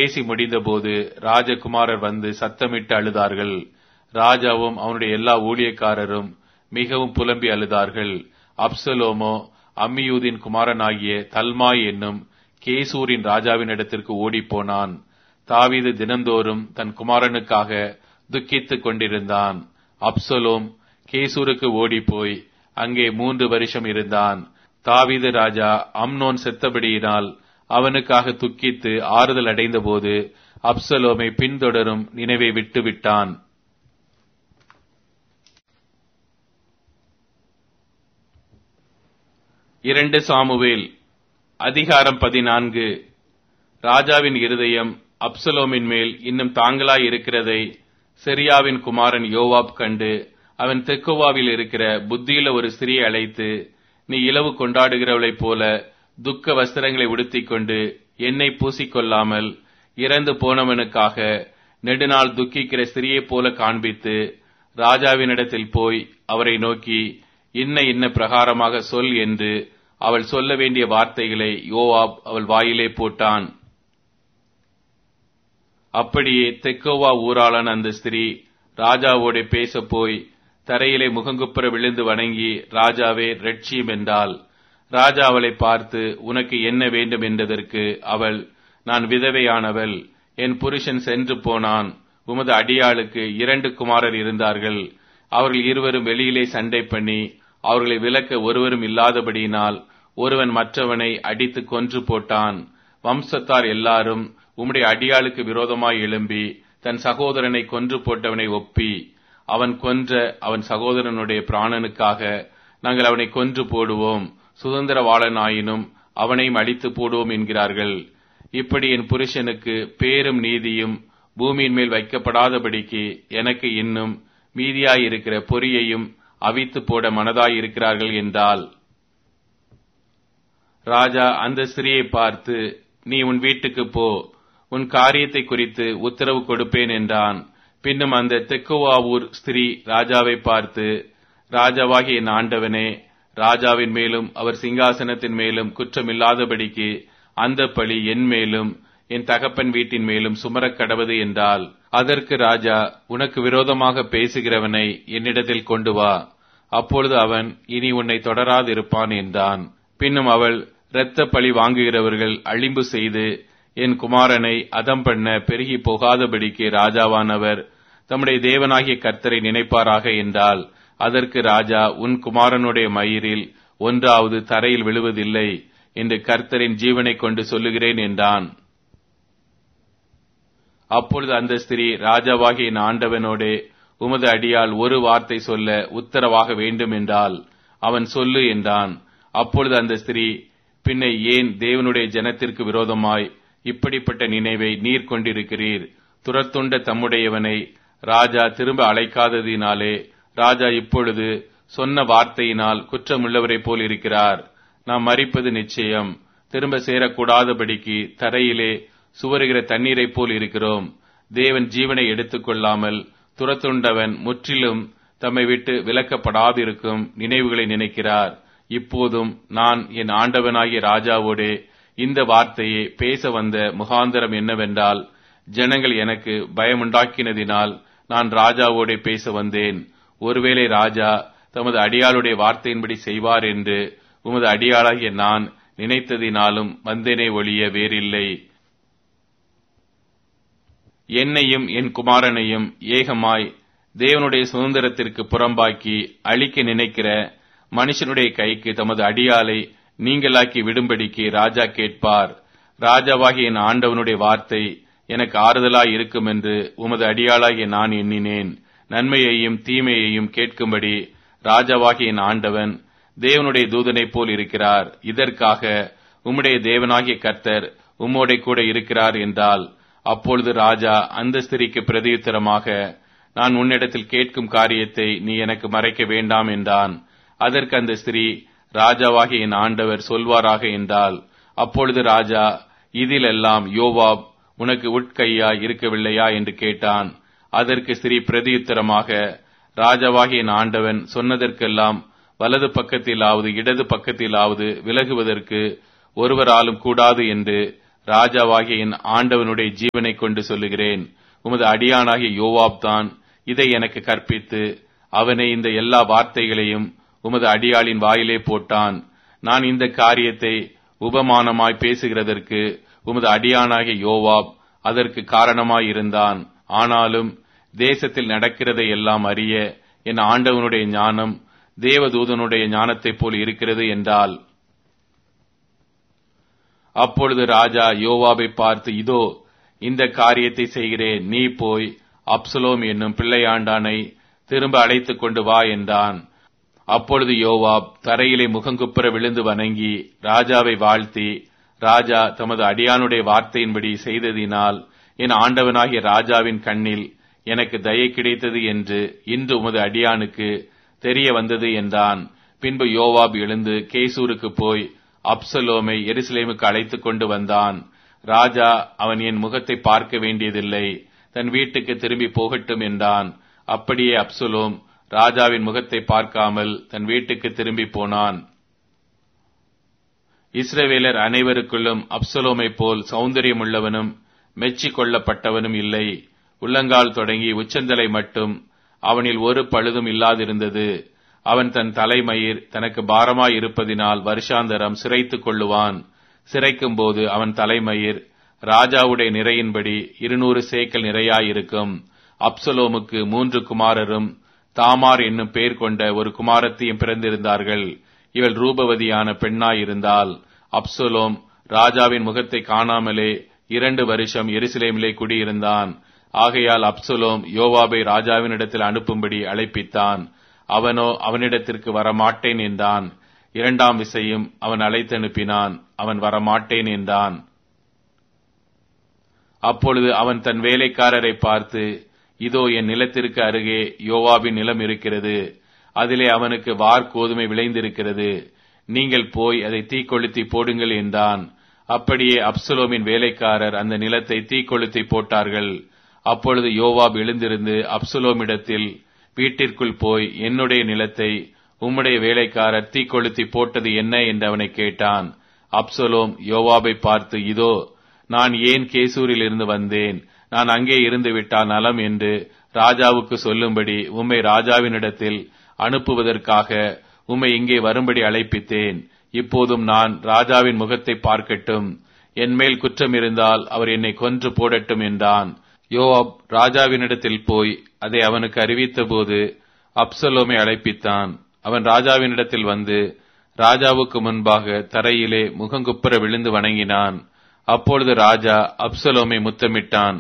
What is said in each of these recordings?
பேசி முடிந்தபோது ராஜகுமாரர் வந்து சத்தமிட்டு அழுதார்கள் ராஜாவும் அவனுடைய எல்லா ஊழியக்காரரும் மிகவும் புலம்பி அழுதார்கள் அப்சலோமோ அம்மியூதின் குமாரனாகிய தல்மாய் என்னும் கேசூரின் ராஜாவின் இடத்திற்கு ஓடிப்போனான் தாவீது தினந்தோறும் தன் குமாரனுக்காக துக்கித்துக் கொண்டிருந்தான் அப்சலோம் கேசூருக்கு ஓடிப்போய் அங்கே மூன்று வருஷம் இருந்தான் தாவீது ராஜா அம்னோன் செத்தபடியினால் அவனுக்காக துக்கித்து ஆறுதல் அடைந்தபோது அப்சலோமை பின்தொடரும் நினைவை விட்டுவிட்டான் இரண்டு சாமுவேல் அதிகாரம் பதினான்கு ராஜாவின் இருதயம் அப்சலோமின் மேல் இன்னும் தாங்களாய் இருக்கிறதை செரியாவின் குமாரன் யோவாப் கண்டு அவன் தெக்குவாவில் இருக்கிற புத்தியில ஒரு ஸ்திரியை அழைத்து நீ இலவு கொண்டாடுகிறவளைப் போல துக்க வஸ்திரங்களை உடுத்திக் கொண்டு எண்ணெய் பூசிக்கொள்ளாமல் இறந்து போனவனுக்காக நெடுநாள் துக்கிக்கிற ஸ்திரியைப் போல காண்பித்து ராஜாவினிடத்தில் போய் அவரை நோக்கி இன்ன இன்ன பிரகாரமாக சொல் என்று அவள் சொல்ல வேண்டிய வார்த்தைகளை யோவாப் அவள் வாயிலே போட்டான் அப்படியே தெக்கோவா ஊராளான அந்த ஸ்திரீ ராஜாவோட பேச போய் தரையிலே முகங்குப்புற விழுந்து வணங்கி ராஜாவே ரட்சியம் என்றாள் ராஜா அவளை பார்த்து உனக்கு என்ன வேண்டும் என்றதற்கு அவள் நான் விதவையானவள் என் புருஷன் சென்று போனான் உமது அடியாளுக்கு இரண்டு குமாரர் இருந்தார்கள் அவர்கள் இருவரும் வெளியிலே சண்டை பண்ணி அவர்களை விலக்க ஒருவரும் இல்லாதபடியினால் ஒருவன் மற்றவனை அடித்து கொன்று போட்டான் வம்சத்தார் எல்லாரும் உம்முடைய அடியாளுக்கு விரோதமாய் எழும்பி தன் சகோதரனை கொன்று போட்டவனை ஒப்பி அவன் கொன்ற அவன் சகோதரனுடைய பிராணனுக்காக நாங்கள் அவனை கொன்று போடுவோம் சுதந்திரவாளனாயினும் அவனையும் அடித்து போடுவோம் என்கிறார்கள் இப்படி என் புருஷனுக்கு பேரும் நீதியும் பூமியின் மேல் வைக்கப்படாதபடிக்கு எனக்கு இன்னும் மீதியாயிருக்கிற பொறியையும் அவித்து போட மனதாயிருக்கிறார்கள் என்றால் ராஜா அந்த ஸ்திரியை பார்த்து நீ உன் வீட்டுக்கு போ உன் காரியத்தை குறித்து உத்தரவு கொடுப்பேன் என்றான் பின்னும் அந்த தெக்குவாவூர் ஸ்திரீ ராஜாவை பார்த்து ராஜாவாகிய என் ஆண்டவனே ராஜாவின் மேலும் அவர் சிங்காசனத்தின் மேலும் குற்றமில்லாதபடிக்கு அந்த பழி என் மேலும் என் தகப்பன் வீட்டின் மேலும் சுமரக் கடவது என்றால் அதற்கு ராஜா உனக்கு விரோதமாக பேசுகிறவனை என்னிடத்தில் கொண்டு வா அப்பொழுது அவன் இனி உன்னை தொடராதிருப்பான் என்றான் பின்னும் அவள் இரத்த பழி வாங்குகிறவர்கள் அழிம்பு செய்து என் குமாரனை அதம் பண்ண பெருகி போகாதபடிக்கு ராஜாவானவர் தம்முடைய தேவனாகிய கர்த்தரை நினைப்பாராக என்றால் அதற்கு ராஜா உன் குமாரனுடைய மயிரில் ஒன்றாவது தரையில் விழுவதில்லை என்று கர்த்தரின் ஜீவனை கொண்டு சொல்லுகிறேன் என்றான் அப்பொழுது அந்த ஸ்திரீ ராஜாவாகிய என் ஆண்டவனோடே உமது அடியால் ஒரு வார்த்தை சொல்ல உத்தரவாக வேண்டும் என்றால் அவன் சொல்லு என்றான் அப்பொழுது அந்த ஸ்திரீ பின்ன ஏன் தேவனுடைய ஜனத்திற்கு விரோதமாய் இப்படிப்பட்ட நினைவை நீர் கொண்டிருக்கிறீர் துரத்துண்ட தம்முடையவனை ராஜா திரும்ப அழைக்காததினாலே ராஜா இப்பொழுது சொன்ன வார்த்தையினால் குற்றமுள்ளவரைப் போல் இருக்கிறார் நாம் மறிப்பது நிச்சயம் திரும்ப சேரக்கூடாதபடிக்கு தரையிலே சுவருகிற தண்ணீரைப் போல் இருக்கிறோம் தேவன் ஜீவனை எடுத்துக்கொள்ளாமல் துரத்துண்டவன் முற்றிலும் தம்மை விட்டு விலக்கப்படாதிருக்கும் நினைவுகளை நினைக்கிறார் இப்போதும் நான் என் ஆண்டவனாகிய ராஜாவோடே இந்த வார்த்தையை பேச வந்த முகாந்தரம் என்னவென்றால் ஜனங்கள் எனக்கு பயமுண்டாக்கினதினால் நான் ராஜாவோடே பேச வந்தேன் ஒருவேளை ராஜா தமது அடியாளுடைய வார்த்தையின்படி செய்வார் என்று உமது அடியாளாகிய நான் நினைத்ததினாலும் வந்தேனே ஒழிய வேறில்லை என்னையும் என் குமாரனையும் ஏகமாய் தேவனுடைய சுதந்திரத்திற்கு புறம்பாக்கி அழிக்க நினைக்கிற மனுஷனுடைய கைக்கு தமது அடியாலை நீங்களாக்கி விடும்படிக்கு ராஜா கேட்பார் ராஜாவாகிய என் ஆண்டவனுடைய வார்த்தை எனக்கு ஆறுதலாய் இருக்கும் என்று உமது அடியாளாகிய நான் எண்ணினேன் நன்மையையும் தீமையையும் கேட்கும்படி ராஜாவாகிய என் ஆண்டவன் தேவனுடைய தூதனைப் போல் இருக்கிறார் இதற்காக உம்முடைய தேவனாகிய கர்த்தர் உம்மோட கூட இருக்கிறார் என்றால் அப்பொழுது ராஜா அந்த ஸ்திரிக்கு பிரதியுத்தரமாக நான் உன்னிடத்தில் கேட்கும் காரியத்தை நீ எனக்கு மறைக்க வேண்டாம் என்றான் அதற்கு அந்த ஸ்திரீ ராஜாவாகிய என் ஆண்டவர் சொல்வாராக என்றால் அப்பொழுது ராஜா இதிலெல்லாம் யோவாப் உனக்கு உட்கையா இருக்கவில்லையா என்று கேட்டான் அதற்கு ஸ்திரீ பிரதியுத்தரமாக ராஜாவாகிய என் ஆண்டவன் சொன்னதற்கெல்லாம் வலது பக்கத்திலாவது இடது பக்கத்திலாவது விலகுவதற்கு ஒருவராலும் கூடாது என்று ராஜாவாகிய என் ஆண்டவனுடைய ஜீவனை கொண்டு சொல்லுகிறேன் உமது அடியானாகிய யோவாப் தான் இதை எனக்கு கற்பித்து அவனை இந்த எல்லா வார்த்தைகளையும் உமது அடியாளின் வாயிலே போட்டான் நான் இந்த காரியத்தை உபமானமாய் பேசுகிறதற்கு உமது அடியானாகிய யோவாப் அதற்கு காரணமாய் இருந்தான் ஆனாலும் தேசத்தில் நடக்கிறதை எல்லாம் அறிய என் ஆண்டவனுடைய ஞானம் தேவதூதனுடைய ஞானத்தைப் போல் இருக்கிறது என்றால் அப்பொழுது ராஜா யோவாபை பார்த்து இதோ இந்த காரியத்தை செய்கிறேன் நீ போய் அப்சலோம் என்னும் பிள்ளையாண்டானை திரும்ப அழைத்துக் கொண்டு வா என்றான் அப்பொழுது யோவாப் தரையிலே முகங்குப்புற விழுந்து வணங்கி ராஜாவை வாழ்த்தி ராஜா தமது அடியானுடைய வார்த்தையின்படி செய்ததினால் என் ஆண்டவனாகிய ராஜாவின் கண்ணில் எனக்கு தயை கிடைத்தது என்று இன்று உமது அடியானுக்கு தெரிய வந்தது என்றான் பின்பு யோவாப் எழுந்து கேசூருக்கு போய் அப்சலோமை எருசலேமுக்கு அழைத்துக் கொண்டு வந்தான் ராஜா அவன் என் முகத்தை பார்க்க வேண்டியதில்லை தன் வீட்டுக்கு திரும்பி போகட்டும் என்றான் அப்படியே அப்சலோம் ராஜாவின் முகத்தை பார்க்காமல் தன் வீட்டுக்கு திரும்பி போனான் இஸ்ரவேலர் அனைவருக்குள்ளும் அப்சலோமை போல் சௌந்தரியமுள்ளவனும் மெச்சிக் கொள்ளப்பட்டவனும் இல்லை உள்ளங்கால் தொடங்கி உச்சந்தலை மட்டும் அவனில் ஒரு பழுதும் இல்லாதிருந்தது அவன் தன் தலைமயிர் தனக்கு பாரமாய் இருப்பதினால் வருஷாந்தரம் சிரைத்துக் கொள்ளுவான் சிரைக்கும் போது அவன் தலைமயிர் ராஜாவுடைய நிறையின்படி இருநூறு சேக்கல் நிறையாயிருக்கும் அப்சலோமுக்கு மூன்று குமாரரும் தாமார் என்னும் பெயர் கொண்ட ஒரு குமாரத்தையும் பிறந்திருந்தார்கள் இவள் ரூபவதியான பெண்ணாயிருந்தால் அப்சலோம் ராஜாவின் முகத்தை காணாமலே இரண்டு வருஷம் எருசலேமிலே குடியிருந்தான் ஆகையால் அப்சலோம் யோவாபை ராஜாவினிடத்தில் அனுப்பும்படி அழைப்பித்தான் அவனோ அவனிடத்திற்கு வரமாட்டேன் என்றான் இரண்டாம் விசையும் அவன் அழைத்தனுப்பினான் அவன் வரமாட்டேன் என்றான் அப்பொழுது அவன் தன் வேலைக்காரரை பார்த்து இதோ என் நிலத்திற்கு அருகே யோவாபின் நிலம் இருக்கிறது அதிலே அவனுக்கு வார் கோதுமை விளைந்திருக்கிறது நீங்கள் போய் அதை தீக்கொளுத்தி போடுங்கள் என்றான் அப்படியே அப்சலோமின் வேலைக்காரர் அந்த நிலத்தை தீக்கொளுத்தி போட்டார்கள் அப்பொழுது யோவாப் எழுந்திருந்து அப்சலோமிடத்தில் வீட்டிற்குள் போய் என்னுடைய நிலத்தை உம்முடைய வேலைக்காரர் தீக்கொளுத்தி போட்டது என்ன என்று அவனை கேட்டான் அப்சலோம் யோவாபை பார்த்து இதோ நான் ஏன் கேசூரில் இருந்து வந்தேன் நான் அங்கே இருந்து விட்டால் நலம் என்று ராஜாவுக்கு சொல்லும்படி உம்மை ராஜாவினிடத்தில் அனுப்புவதற்காக உம்மை இங்கே வரும்படி அழைப்பித்தேன் இப்போதும் நான் ராஜாவின் முகத்தை பார்க்கட்டும் என் மேல் குற்றம் இருந்தால் அவர் என்னை கொன்று போடட்டும் என்றான் யோவாப் ராஜாவினிடத்தில் போய் அதை அவனுக்கு அறிவித்தபோது அப்சலோமை அழைப்பித்தான் அவன் ராஜாவினிடத்தில் வந்து ராஜாவுக்கு முன்பாக தரையிலே முகங்குப்புற விழுந்து வணங்கினான் அப்பொழுது ராஜா அப்சலோமை முத்தமிட்டான்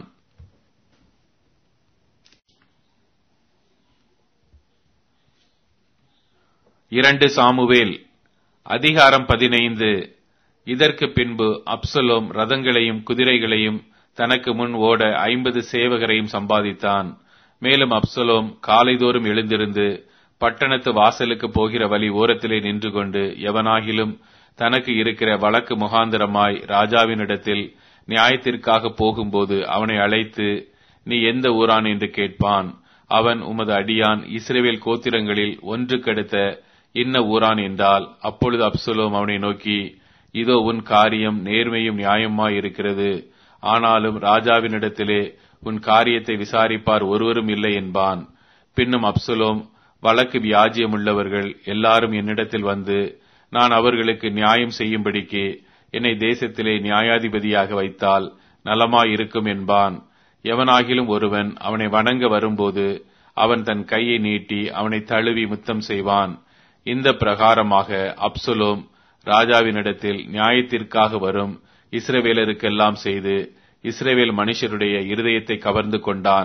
இரண்டு சாமுவேல் அதிகாரம் பதினைந்து இதற்கு பின்பு அப்சலோம் ரதங்களையும் குதிரைகளையும் தனக்கு முன் ஓட ஐம்பது சேவகரையும் சம்பாதித்தான் மேலும் அப்சலோம் காலைதோறும் எழுந்திருந்து பட்டணத்து வாசலுக்கு போகிற வழி ஓரத்திலே நின்று கொண்டு எவனாகிலும் தனக்கு இருக்கிற வழக்கு முகாந்திரமாய் ராஜாவினிடத்தில் நியாயத்திற்காக போகும்போது அவனை அழைத்து நீ எந்த ஊரான் என்று கேட்பான் அவன் உமது அடியான் இஸ்ரேவேல் கோத்திரங்களில் ஒன்று கெடுத்த இன்ன ஊரான் என்றால் அப்பொழுது அப்சலோம் அவனை நோக்கி இதோ உன் காரியம் நேர்மையும் நியாயமாய் இருக்கிறது ஆனாலும் ராஜாவினிடத்திலே உன் காரியத்தை விசாரிப்பார் ஒருவரும் இல்லை என்பான் பின்னும் அப்சலோம் வழக்கு வியாஜியமுள்ளவர்கள் எல்லாரும் என்னிடத்தில் வந்து நான் அவர்களுக்கு நியாயம் செய்யும்படிக்கு என்னை தேசத்திலே நியாயாதிபதியாக வைத்தால் நலமாயிருக்கும் என்பான் எவனாகிலும் ஒருவன் அவனை வணங்க வரும்போது அவன் தன் கையை நீட்டி அவனை தழுவி முத்தம் செய்வான் இந்த பிரகாரமாக அப்சலோம் ராஜாவினிடத்தில் நியாயத்திற்காக வரும் இஸ்ரவேலருக்கெல்லாம் செய்து இஸ்ரேவேல் மனுஷருடைய இருதயத்தை கவர்ந்து கொண்டான்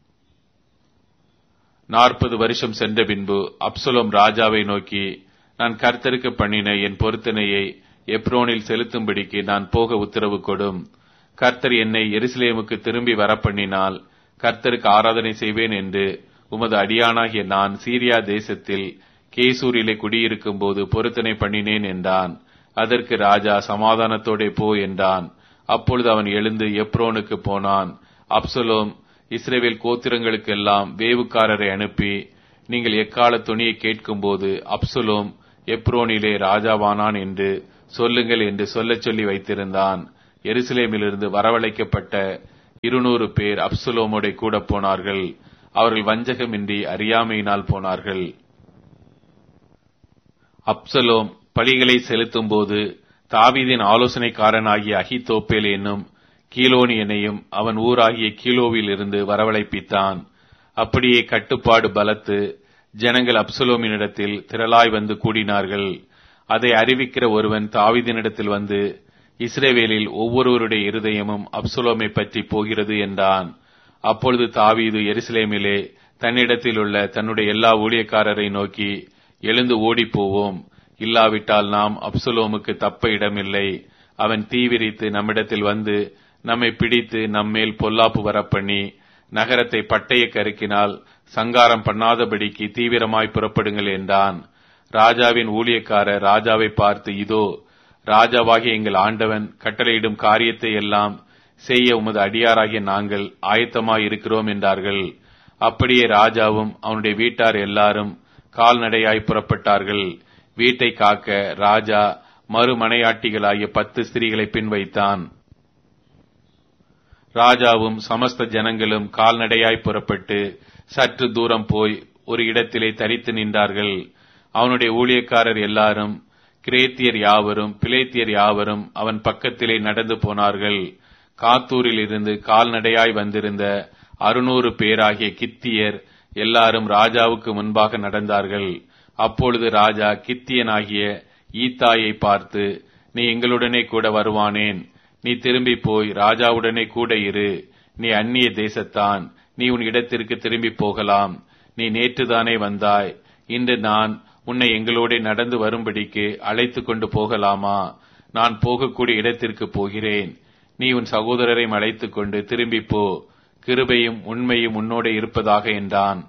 நாற்பது வருஷம் சென்ற பின்பு அப்சலோம் ராஜாவை நோக்கி நான் கர்த்தருக்கு பண்ணின என் பொருத்தனையை எப்ரோனில் செலுத்தும்படிக்கு நான் போக உத்தரவு கொடும் கர்த்தர் என்னை எருசலேமுக்கு திரும்பி வரப்பண்ணினால் கர்த்தருக்கு ஆராதனை செய்வேன் என்று உமது அடியானாகிய நான் சீரியா தேசத்தில் கேசூரிலே குடியிருக்கும் போது பொருத்தனை பண்ணினேன் என்றான் அதற்கு ராஜா சமாதானத்தோடே போ என்றான் அப்பொழுது அவன் எழுந்து எப்ரோனுக்கு போனான் அப்சலோம் இஸ்ரேவேல் கோத்திரங்களுக்கெல்லாம் வேவுக்காரரை அனுப்பி நீங்கள் எக்கால துணியை கேட்கும்போது அப்சலோம் எப்ரோனிலே ராஜாவானான் என்று சொல்லுங்கள் என்று சொல்லச் சொல்லி வைத்திருந்தான் எருசலேமிலிருந்து வரவழைக்கப்பட்ட இருநூறு பேர் அப்சுலோமோட கூட போனார்கள் அவர்கள் வஞ்சகமின்றி அறியாமையினால் போனார்கள் அப்சலோம் பலிகளை செலுத்தும் போது தாவீதின் ஆலோசனைக்காரனாகிய அகிதோப்பேல் என்னும் கீலோனியனையும் அவன் ஊராகிய கீலோவில் இருந்து வரவழைப்பித்தான் அப்படியே கட்டுப்பாடு பலத்து ஜனங்கள் அப்சலோமினிடத்தில் திரளாய் வந்து கூடினார்கள் அதை அறிவிக்கிற ஒருவன் தாவீதினிடத்தில் வந்து இஸ்ரேவேலில் ஒவ்வொருவருடைய இருதயமும் அப்சலோமை பற்றி போகிறது என்றான் அப்பொழுது தாவீது எருசலேமிலே தன்னிடத்தில் உள்ள தன்னுடைய எல்லா ஊழியக்காரரை நோக்கி எழுந்து ஓடிப் போவோம் இல்லாவிட்டால் நாம் அப்சலோமுக்கு தப்ப இடமில்லை அவன் தீவிரித்து நம்மிடத்தில் வந்து நம்மை பிடித்து நம்மேல் பொல்லாப்பு வரப்பண்ணி நகரத்தை பட்டய கருக்கினால் சங்காரம் பண்ணாதபடிக்கு தீவிரமாய் புறப்படுங்கள் என்றான் ராஜாவின் ஊழியக்காரர் ராஜாவை பார்த்து இதோ ராஜாவாகிய எங்கள் ஆண்டவன் கட்டளையிடும் காரியத்தை எல்லாம் செய்ய உமது அடியாராகிய நாங்கள் ஆயத்தமாய் இருக்கிறோம் என்றார்கள் அப்படியே ராஜாவும் அவனுடைய வீட்டார் எல்லாரும் கால்நடையாய் புறப்பட்டார்கள் வீட்டை காக்க ராஜா மறுமனையாட்டிகளாகிய பத்து ஸ்திரீகளை பின் வைத்தான் ராஜாவும் சமஸ்த ஜனங்களும் கால்நடையாய் புறப்பட்டு சற்று தூரம் போய் ஒரு இடத்திலே தரித்து நின்றார்கள் அவனுடைய ஊழியக்காரர் எல்லாரும் கிரேத்தியர் யாவரும் பிலேத்தியர் யாவரும் அவன் பக்கத்திலே நடந்து போனார்கள் காத்தூரில் இருந்து கால்நடையாய் வந்திருந்த அறுநூறு பேராகிய கித்தியர் எல்லாரும் ராஜாவுக்கு முன்பாக நடந்தார்கள் அப்பொழுது ராஜா கித்தியனாகிய ஈத்தாயை பார்த்து நீ எங்களுடனே கூட வருவானேன் நீ திரும்பி போய் ராஜாவுடனே கூட இரு நீ அந்நிய தேசத்தான் நீ உன் இடத்திற்கு திரும்பி போகலாம் நீ நேற்றுதானே வந்தாய் இன்று நான் உன்னை எங்களோட நடந்து வரும்படிக்கு அழைத்து கொண்டு போகலாமா நான் போகக்கூடிய இடத்திற்கு போகிறேன் நீ உன் சகோதரரை அழைத்துக் கொண்டு திரும்பி போ கிருபையும் உண்மையும் உன்னோட இருப்பதாக என்றான்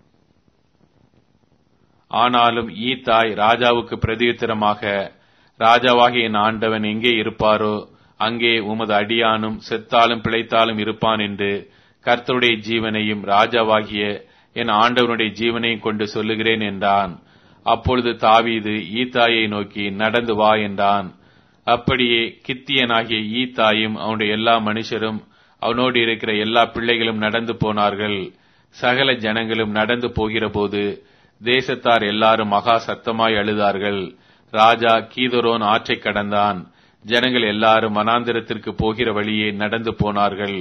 ஆனாலும் ஈத்தாய் ராஜாவுக்கு பிரதியுத்தரமாக ராஜாவாகிய என் ஆண்டவன் எங்கே இருப்பாரோ அங்கே உமது அடியானும் செத்தாலும் பிழைத்தாலும் இருப்பான் என்று கர்த்தருடைய ஜீவனையும் ராஜாவாகிய என் ஆண்டவனுடைய ஜீவனையும் கொண்டு சொல்லுகிறேன் என்றான் அப்பொழுது தாவீது ஈத்தாயை நோக்கி நடந்து வா என்றான் அப்படியே கித்தியனாகிய ஈத்தாயும் அவனுடைய எல்லா மனுஷரும் அவனோடு இருக்கிற எல்லா பிள்ளைகளும் நடந்து போனார்கள் சகல ஜனங்களும் நடந்து போகிறபோது தேசத்தார் எல்லாரும் மகா சத்தமாய் அழுதார்கள் ராஜா கீதரோன் ஆற்றை கடந்தான் ஜனங்கள் எல்லாரும் மனாந்திரத்திற்கு போகிற வழியே நடந்து போனார்கள்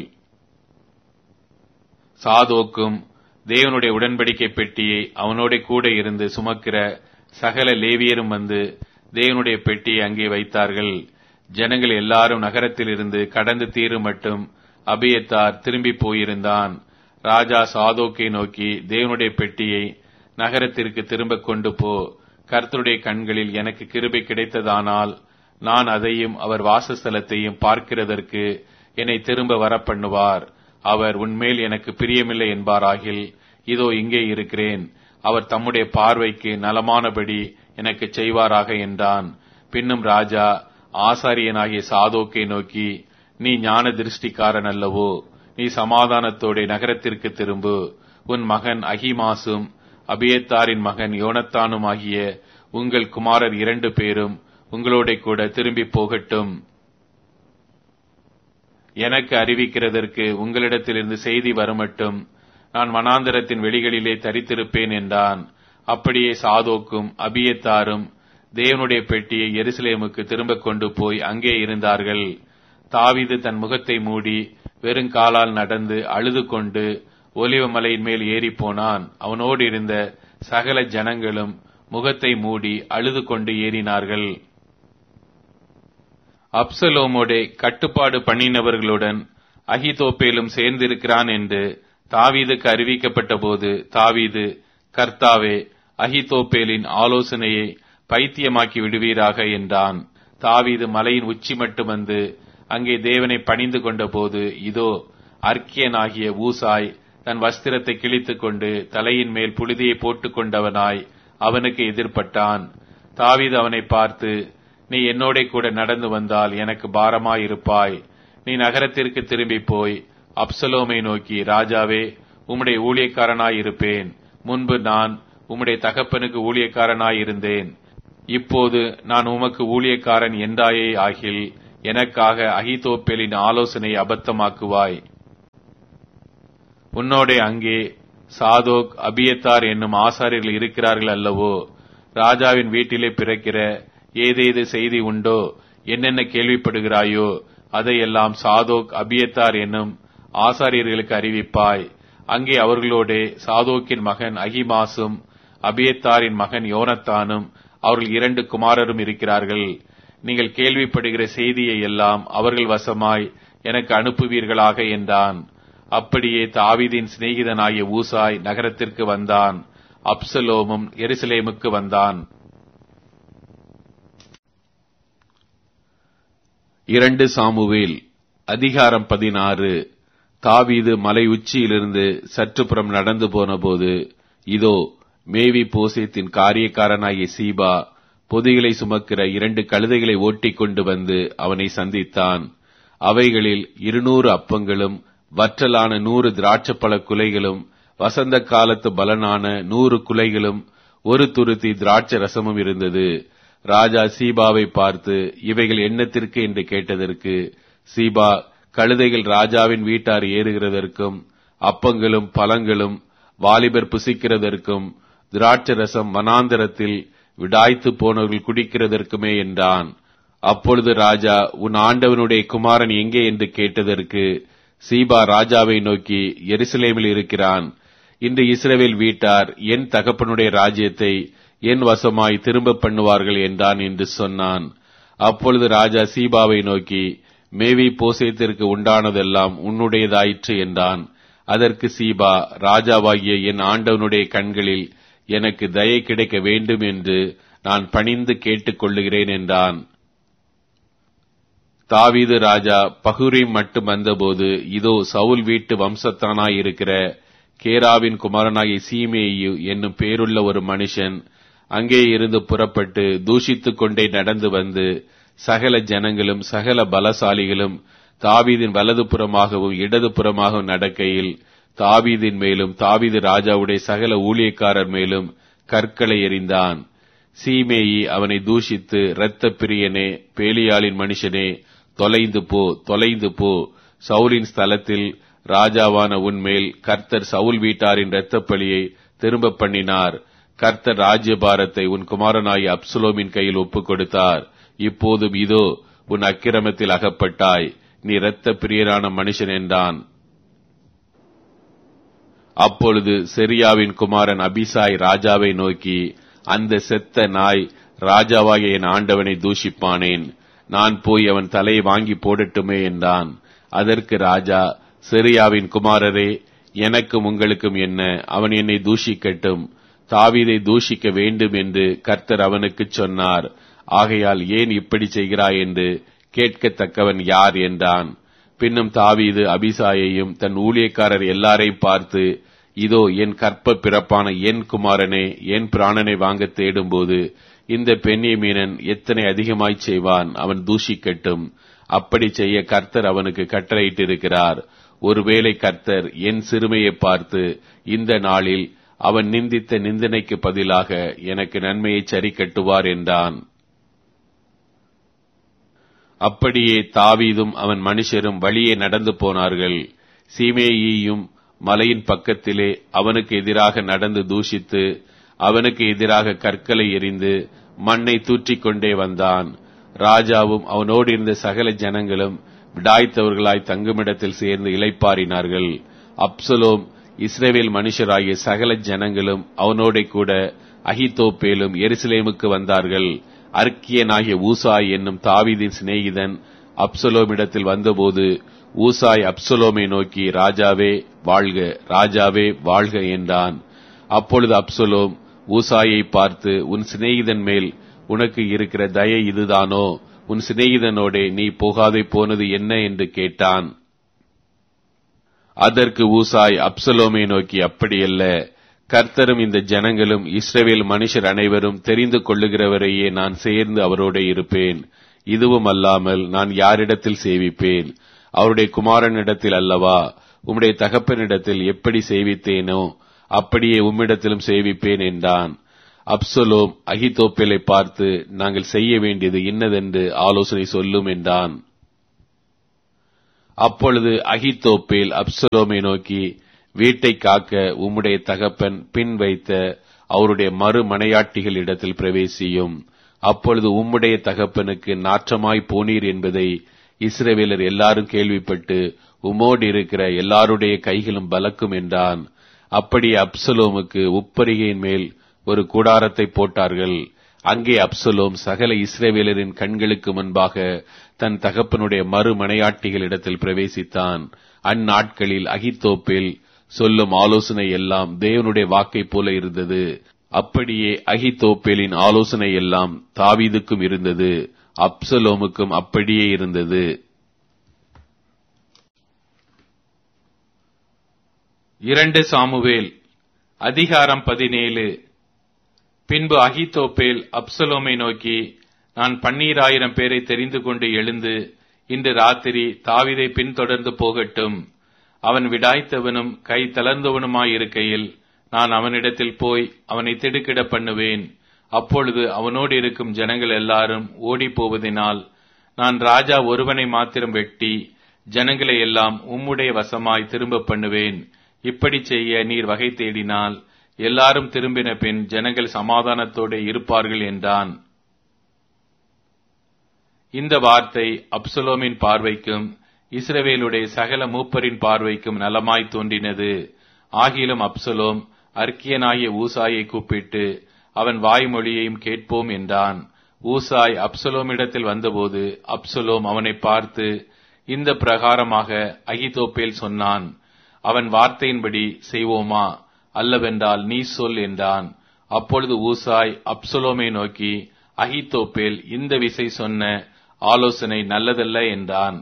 சாதோக்கும் தேவனுடைய உடன்படிக்கை பெட்டியை அவனோட கூட இருந்து சுமக்கிற சகல லேவியரும் வந்து தேவனுடைய பெட்டியை அங்கே வைத்தார்கள் ஜனங்கள் எல்லாரும் நகரத்தில் இருந்து கடந்து தீரும் மட்டும் அபியத்தார் திரும்பி போயிருந்தான் ராஜா சாதோக்கை நோக்கி தேவனுடைய பெட்டியை நகரத்திற்கு திரும்ப கொண்டு போ கர்த்தருடைய கண்களில் எனக்கு கிருபை கிடைத்ததானால் நான் அதையும் அவர் வாசஸ்தலத்தையும் பார்க்கிறதற்கு என்னை திரும்ப வர பண்ணுவார் அவர் உன்மேல் எனக்கு பிரியமில்லை என்பாராகில் இதோ இங்கே இருக்கிறேன் அவர் தம்முடைய பார்வைக்கு நலமானபடி எனக்கு செய்வாராக என்றான் பின்னும் ராஜா ஆசாரியனாகிய சாதோக்கை நோக்கி நீ ஞான திருஷ்டிக்காரன் அல்லவோ நீ சமாதானத்தோட நகரத்திற்கு திரும்பு உன் மகன் அகிமாசும் அபியத்தாரின் மகன் யோனத்தானும் ஆகிய உங்கள் குமாரர் இரண்டு பேரும் உங்களோட கூட திரும்பி போகட்டும் எனக்கு அறிவிக்கிறதற்கு உங்களிடத்திலிருந்து செய்தி வரமட்டும் நான் வனாந்தரத்தின் வெளிகளிலே தரித்திருப்பேன் என்றான் அப்படியே சாதோக்கும் அபியத்தாரும் தேவனுடைய பெட்டியை எருசலேமுக்கு திரும்ப கொண்டு போய் அங்கே இருந்தார்கள் தாவிது தன் முகத்தை மூடி வெறுங்காலால் நடந்து அழுது கொண்டு ஒலிவ மலையின் மேல் ஏறி போனான் அவனோடு இருந்த சகல ஜனங்களும் முகத்தை மூடி அழுது கொண்டு ஏறினார்கள் அப்சலோமோடே கட்டுப்பாடு பண்ணினவர்களுடன் அகிதோப்பேலும் சேர்ந்திருக்கிறான் என்று தாவீதுக்கு அறிவிக்கப்பட்ட போது தாவீது கர்த்தாவே அகிதோப்பேலின் ஆலோசனையை பைத்தியமாக்கி விடுவீராக என்றான் தாவீது மலையின் உச்சி மட்டும் வந்து அங்கே தேவனை பணிந்து கொண்ட போது இதோ அர்க்கியனாகிய ஊசாய் தன் வஸ்திரத்தை கிழித்துக் கொண்டு தலையின் மேல் புழுதியை போட்டுக் கொண்டவனாய் அவனுக்கு எதிர்ப்பட்டான் தாவீது அவனை பார்த்து நீ என்னோட கூட நடந்து வந்தால் எனக்கு பாரமாயிருப்பாய் நீ நகரத்திற்கு திரும்பி போய் அப்சலோமை நோக்கி ராஜாவே உம்முடைய ஊழியக்காரனாயிருப்பேன் முன்பு நான் உம்முடைய தகப்பனுக்கு ஊழியக்காரனாயிருந்தேன் இப்போது நான் உமக்கு ஊழியக்காரன் என்றாயே ஆகில் எனக்காக அகிதோப்பேலின் ஆலோசனை அபத்தமாக்குவாய் உன்னோடே அங்கே சாதோக் அபியத்தார் என்னும் ஆசாரியர்கள் இருக்கிறார்கள் அல்லவோ ராஜாவின் வீட்டிலே பிறக்கிற ஏதேது செய்தி உண்டோ என்னென்ன கேள்விப்படுகிறாயோ அதையெல்லாம் சாதோக் அபியத்தார் என்னும் ஆசாரியர்களுக்கு அறிவிப்பாய் அங்கே அவர்களோடே சாதோக்கின் மகன் அகிமாசும் அபியத்தாரின் மகன் யோனத்தானும் அவர்கள் இரண்டு குமாரரும் இருக்கிறார்கள் நீங்கள் கேள்விப்படுகிற செய்தியை எல்லாம் அவர்கள் வசமாய் எனக்கு அனுப்புவீர்களாக என்றான் அப்படியே தாவீதின் சிநேகிதனாகிய ஊசாய் நகரத்திற்கு வந்தான் அப்சலோமும் எருசலேமுக்கு வந்தான் இரண்டு சாமுவேல் அதிகாரம் பதினாறு தாவீது மலை உச்சியிலிருந்து சற்றுப்புறம் நடந்து போனபோது இதோ மேவி போசேத்தின் காரியக்காரனாகிய சீபா பொதிகளை சுமக்கிற இரண்டு கழுதைகளை ஓட்டிக் கொண்டு வந்து அவனை சந்தித்தான் அவைகளில் இருநூறு அப்பங்களும் வற்றலான நூறு திராட்சப்பழ குலைகளும் வசந்த காலத்து பலனான நூறு குலைகளும் ஒரு துருத்தி திராட்சை ரசமும் இருந்தது ராஜா சீபாவை பார்த்து இவைகள் எண்ணத்திற்கு என்று கேட்டதற்கு சீபா கழுதைகள் ராஜாவின் வீட்டார் ஏறுகிறதற்கும் அப்பங்களும் பழங்களும் வாலிபர் புசிக்கிறதற்கும் திராட்சை ரசம் வனாந்தரத்தில் விடாய்த்து போனவர்கள் குடிக்கிறதற்குமே என்றான் அப்பொழுது ராஜா உன் ஆண்டவனுடைய குமாரன் எங்கே என்று கேட்டதற்கு சீபா ராஜாவை நோக்கி எருசலேமில் இருக்கிறான் இன்று இஸ்ரவேல் வீட்டார் என் தகப்பனுடைய ராஜ்யத்தை என் வசமாய் திரும்ப பண்ணுவார்கள் என்றான் என்று சொன்னான் அப்பொழுது ராஜா சீபாவை நோக்கி மேவி போசேத்திற்கு உண்டானதெல்லாம் உன்னுடையதாயிற்று என்றான் அதற்கு சீபா ராஜாவாகிய என் ஆண்டவனுடைய கண்களில் எனக்கு தயை கிடைக்க வேண்டும் என்று நான் பணிந்து கேட்டுக் கொள்ளுகிறேன் என்றான் தாவீது ராஜா பகுரீம் மட்டும் வந்தபோது இதோ சவுல் வீட்டு வம்சத்தானாய் இருக்கிற கேராவின் குமாரனாகிய சீமேயு என்னும் பேருள்ள ஒரு மனுஷன் அங்கே இருந்து புறப்பட்டு தூஷித்துக் கொண்டே நடந்து வந்து சகல ஜனங்களும் சகல பலசாலிகளும் தாவீதின் வலது புறமாகவும் இடது புறமாகவும் நடக்கையில் தாவீதின் மேலும் தாவீது ராஜாவுடைய சகல ஊழியக்காரர் மேலும் கற்களை எறிந்தான் சீமேயி அவனை தூஷித்து இரத்த பிரியனே பேலியாளின் மனுஷனே தொலைந்து போ தொலைந்து போ சவுலின் ஸ்தலத்தில் ராஜாவான உன்மேல் கர்த்தர் சவுல் வீட்டாரின் இரத்தப்பழியை திரும்ப பண்ணினார் கர்த்தர் ராஜ்யபாரத்தை உன் குமாரனாய் அப்சுலோமின் கையில் ஒப்புக் கொடுத்தார் இப்போதும் இதோ உன் அக்கிரமத்தில் அகப்பட்டாய் நீ இரத்த பிரியரான மனுஷன் என்றான் அப்பொழுது செரியாவின் குமாரன் அபிசாய் ராஜாவை நோக்கி அந்த செத்த நாய் ராஜாவாகிய என் ஆண்டவனை தூஷிப்பானேன் நான் போய் அவன் தலையை வாங்கி போடட்டுமே என்றான் அதற்கு ராஜா செரியாவின் குமாரரே எனக்கும் உங்களுக்கும் என்ன அவன் என்னை தூஷிக்கட்டும் தாவீதை தூஷிக்க வேண்டும் என்று கர்த்தர் அவனுக்கு சொன்னார் ஆகையால் ஏன் இப்படி செய்கிறாய் என்று கேட்கத்தக்கவன் யார் என்றான் பின்னும் தாவீது அபிசாயையும் தன் ஊழியக்காரர் எல்லாரையும் பார்த்து இதோ என் கற்ப பிறப்பான என் குமாரனே என் பிராணனை வாங்க தேடும்போது இந்த பெண்ணியமீனன் எத்தனை அதிகமாய் செய்வான் அவன் தூஷிக்கட்டும் அப்படி செய்ய கர்த்தர் அவனுக்கு கட்டளையிட்டிருக்கிறார் ஒருவேளை கர்த்தர் என் சிறுமையை பார்த்து இந்த நாளில் அவன் நிந்தித்த நிந்தனைக்கு பதிலாக எனக்கு நன்மையை சரி கட்டுவார் என்றான் அப்படியே தாவீதும் அவன் மனுஷரும் வழியே நடந்து போனார்கள் சீமேயியும் மலையின் பக்கத்திலே அவனுக்கு எதிராக நடந்து தூஷித்து அவனுக்கு எதிராக கற்களை எறிந்து மண்ணை தூற்றிக் கொண்டே வந்தான் ராஜாவும் அவனோடு இருந்த சகல ஜனங்களும் விடாய்த்தவர்களாய் தங்குமிடத்தில் சேர்ந்து இளைப்பாறினார்கள் அப்சலோம் இஸ்ரேவேல் மனுஷராகிய சகல ஜனங்களும் அவனோட கூட அகிதோப்பேலும் எருசலேமுக்கு வந்தார்கள் அர்க்கியனாகிய ஊசாய் என்னும் தாவீதின் சிநேகிதன் அப்சலோமிடத்தில் வந்தபோது ஊசாய் அப்சலோமை நோக்கி ராஜாவே வாழ்க ராஜாவே வாழ்க என்றான் அப்பொழுது அப்சலோம் ஊசாயை பார்த்து உன் சிநேகிதன் மேல் உனக்கு இருக்கிற தயை இதுதானோ உன் சிநேகிதனோடே நீ போகாதே போனது என்ன என்று கேட்டான் அதற்கு ஊசாய் அப்சலோமை நோக்கி அப்படியல்ல கர்த்தரும் இந்த ஜனங்களும் இஸ்ரவேல் மனுஷர் அனைவரும் தெரிந்து கொள்ளுகிறவரையே நான் சேர்ந்து அவரோட இருப்பேன் இதுவும் அல்லாமல் நான் யாரிடத்தில் சேவிப்பேன் அவருடைய குமாரனிடத்தில் அல்லவா உம்முடைய தகப்பனிடத்தில் எப்படி சேவித்தேனோ அப்படியே உம்மிடத்திலும் சேவிப்பேன் என்றான் அப்சலோம் அகிதோப்பேலை பார்த்து நாங்கள் செய்ய வேண்டியது இன்னதென்று ஆலோசனை சொல்லும் என்றான் அப்பொழுது அகித்தோப்பேல் அப்சலோமை நோக்கி வீட்டை காக்க உம்முடைய தகப்பன் பின் வைத்த அவருடைய மறு மனையாட்டிகள் இடத்தில் பிரவேசியும் அப்பொழுது உம்முடைய தகப்பனுக்கு நாற்றமாய் போனீர் என்பதை இஸ்ரவேலர் எல்லாரும் கேள்விப்பட்டு உமோடு இருக்கிற எல்லாருடைய கைகளும் பலக்கும் என்றான் அப்படி அப்சலோமுக்கு உப்பரிகையின் மேல் ஒரு கூடாரத்தை போட்டார்கள் அங்கே அப்சலோம் சகல இஸ்ரேவேலரின் கண்களுக்கு முன்பாக தன் தகப்பனுடைய மறு மனையாட்டிகளிடத்தில் பிரவேசித்தான் அந்நாட்களில் அகித்தோப்பில் சொல்லும் ஆலோசனை எல்லாம் தேவனுடைய வாக்கைப் போல இருந்தது அப்படியே அகித்தோப்பேலின் ஆலோசனை எல்லாம் தாவீதுக்கும் இருந்தது அப்சலோமுக்கும் அப்படியே இருந்தது இரண்டு சாமுவேல் அதிகாரம் பதினேழு பின்பு அகித்தோப்பேல் அப்சலோமை நோக்கி நான் பன்னீராயிரம் பேரை தெரிந்து கொண்டு எழுந்து இன்று ராத்திரி தாவிதை பின்தொடர்ந்து போகட்டும் அவன் விடாய்த்தவனும் கை தளர்ந்தவனுமாயிருக்கையில் நான் அவனிடத்தில் போய் அவனை திடுக்கிட பண்ணுவேன் அப்பொழுது அவனோடு இருக்கும் ஜனங்கள் எல்லாரும் ஓடிப் போவதினால் நான் ராஜா ஒருவனை மாத்திரம் வெட்டி ஜனங்களை எல்லாம் உம்முடைய வசமாய் திரும்ப பண்ணுவேன் இப்படி செய்ய நீர் வகை தேடினால் எல்லாரும் திரும்பின பின் ஜனங்கள் சமாதானத்தோடு இருப்பார்கள் என்றான் இந்த வார்த்தை அப்சலோமின் பார்வைக்கும் இஸ்ரவேலுடைய சகல மூப்பரின் பார்வைக்கும் நலமாய் தோன்றினது ஆகிலும் அப்சலோம் அர்க்கியனாகிய ஊசாயை கூப்பிட்டு அவன் வாய்மொழியையும் கேட்போம் என்றான் ஊசாய் அப்சலோமிடத்தில் வந்தபோது அப்சலோம் அவனை பார்த்து இந்த பிரகாரமாக அகிதோப்பேல் சொன்னான் அவன் வார்த்தையின்படி செய்வோமா அல்லவென்றால் நீ சொல் என்றான் அப்பொழுது ஊசாய் அப்சலோமை நோக்கி அகித்தோப்பேல் இந்த விசை சொன்ன ஆலோசனை நல்லதல்ல என்றான்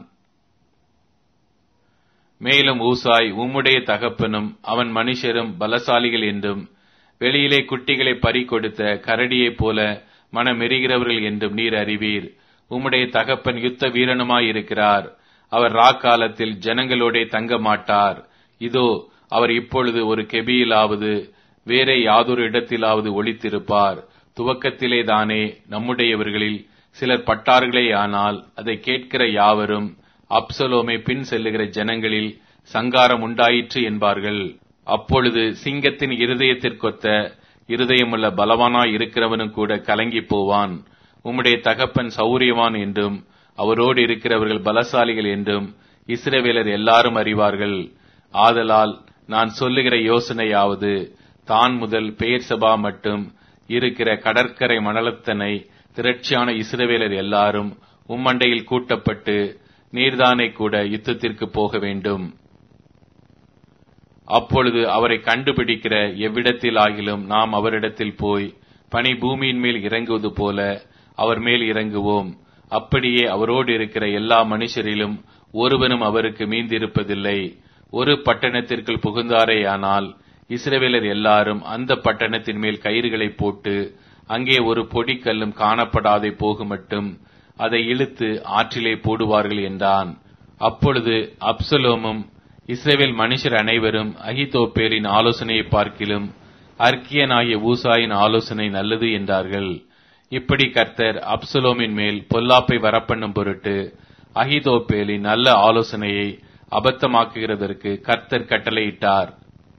மேலும் ஊசாய் உம்முடைய தகப்பனும் அவன் மனுஷரும் பலசாலிகள் என்றும் வெளியிலே குட்டிகளை பறி கொடுத்த கரடியைப் போல மனமெறுகிறவர்கள் என்றும் நீர் அறிவீர் உம்முடைய தகப்பன் யுத்த வீரனுமாயிருக்கிறார் அவர் ராக்காலத்தில் ஜனங்களோடே தங்க மாட்டார் இதோ அவர் இப்பொழுது ஒரு கெபியிலாவது வேற யாதொரு இடத்திலாவது ஒளித்திருப்பார் துவக்கத்திலே தானே நம்முடையவர்களில் சிலர் பட்டார்களே ஆனால் அதை கேட்கிற யாவரும் அப்சலோமை பின் செல்லுகிற ஜனங்களில் சங்காரம் உண்டாயிற்று என்பார்கள் அப்பொழுது சிங்கத்தின் இருதயத்திற்கொத்த இருதயமுள்ள பலவானாய் இருக்கிறவனும் கூட கலங்கி போவான் உம்முடைய தகப்பன் சௌரியவான் என்றும் அவரோடு இருக்கிறவர்கள் பலசாலிகள் என்றும் இஸ்ரவேலர் எல்லாரும் அறிவார்கள் ஆதலால் நான் சொல்லுகிற யோசனையாவது தான் முதல் பெயர் சபா மட்டும் இருக்கிற கடற்கரை மணலத்தனை திரட்சியான இஸ்ரவேலர் எல்லாரும் உம்மண்டையில் கூட்டப்பட்டு நீர்தானை கூட யுத்தத்திற்கு போக வேண்டும் அப்பொழுது அவரை கண்டுபிடிக்கிற எவ்விடத்தில் ஆகிலும் நாம் அவரிடத்தில் போய் பனி பூமியின் மேல் இறங்குவது போல அவர் மேல் இறங்குவோம் அப்படியே அவரோடு இருக்கிற எல்லா மனுஷரிலும் ஒருவனும் அவருக்கு மீந்திருப்பதில்லை ஒரு பட்டணத்திற்குள் புகுந்தாரேயானால் இஸ்ரவேலர் எல்லாரும் அந்த பட்டணத்தின் மேல் கயிறுகளை போட்டு அங்கே ஒரு பொடிக்கல்லும் காணப்படாதே போகுமட்டும் அதை இழுத்து ஆற்றிலே போடுவார்கள் என்றான் அப்பொழுது அப்சலோமும் இஸ்ரேவேல் மனுஷர் அனைவரும் அகிதோப்பேரின் ஆலோசனையை பார்க்கிலும் அர்க்கியனாகிய ஊசாயின் ஆலோசனை நல்லது என்றார்கள் இப்படி கர்த்தர் அப்சலோமின் மேல் பொல்லாப்பை வரப்பண்ணும் பொருட்டு அகிதோப்பேலின் நல்ல ஆலோசனையை அபத்தமாக்குகிறதற்கு கர்த்தர் கட்டளையிட்டார்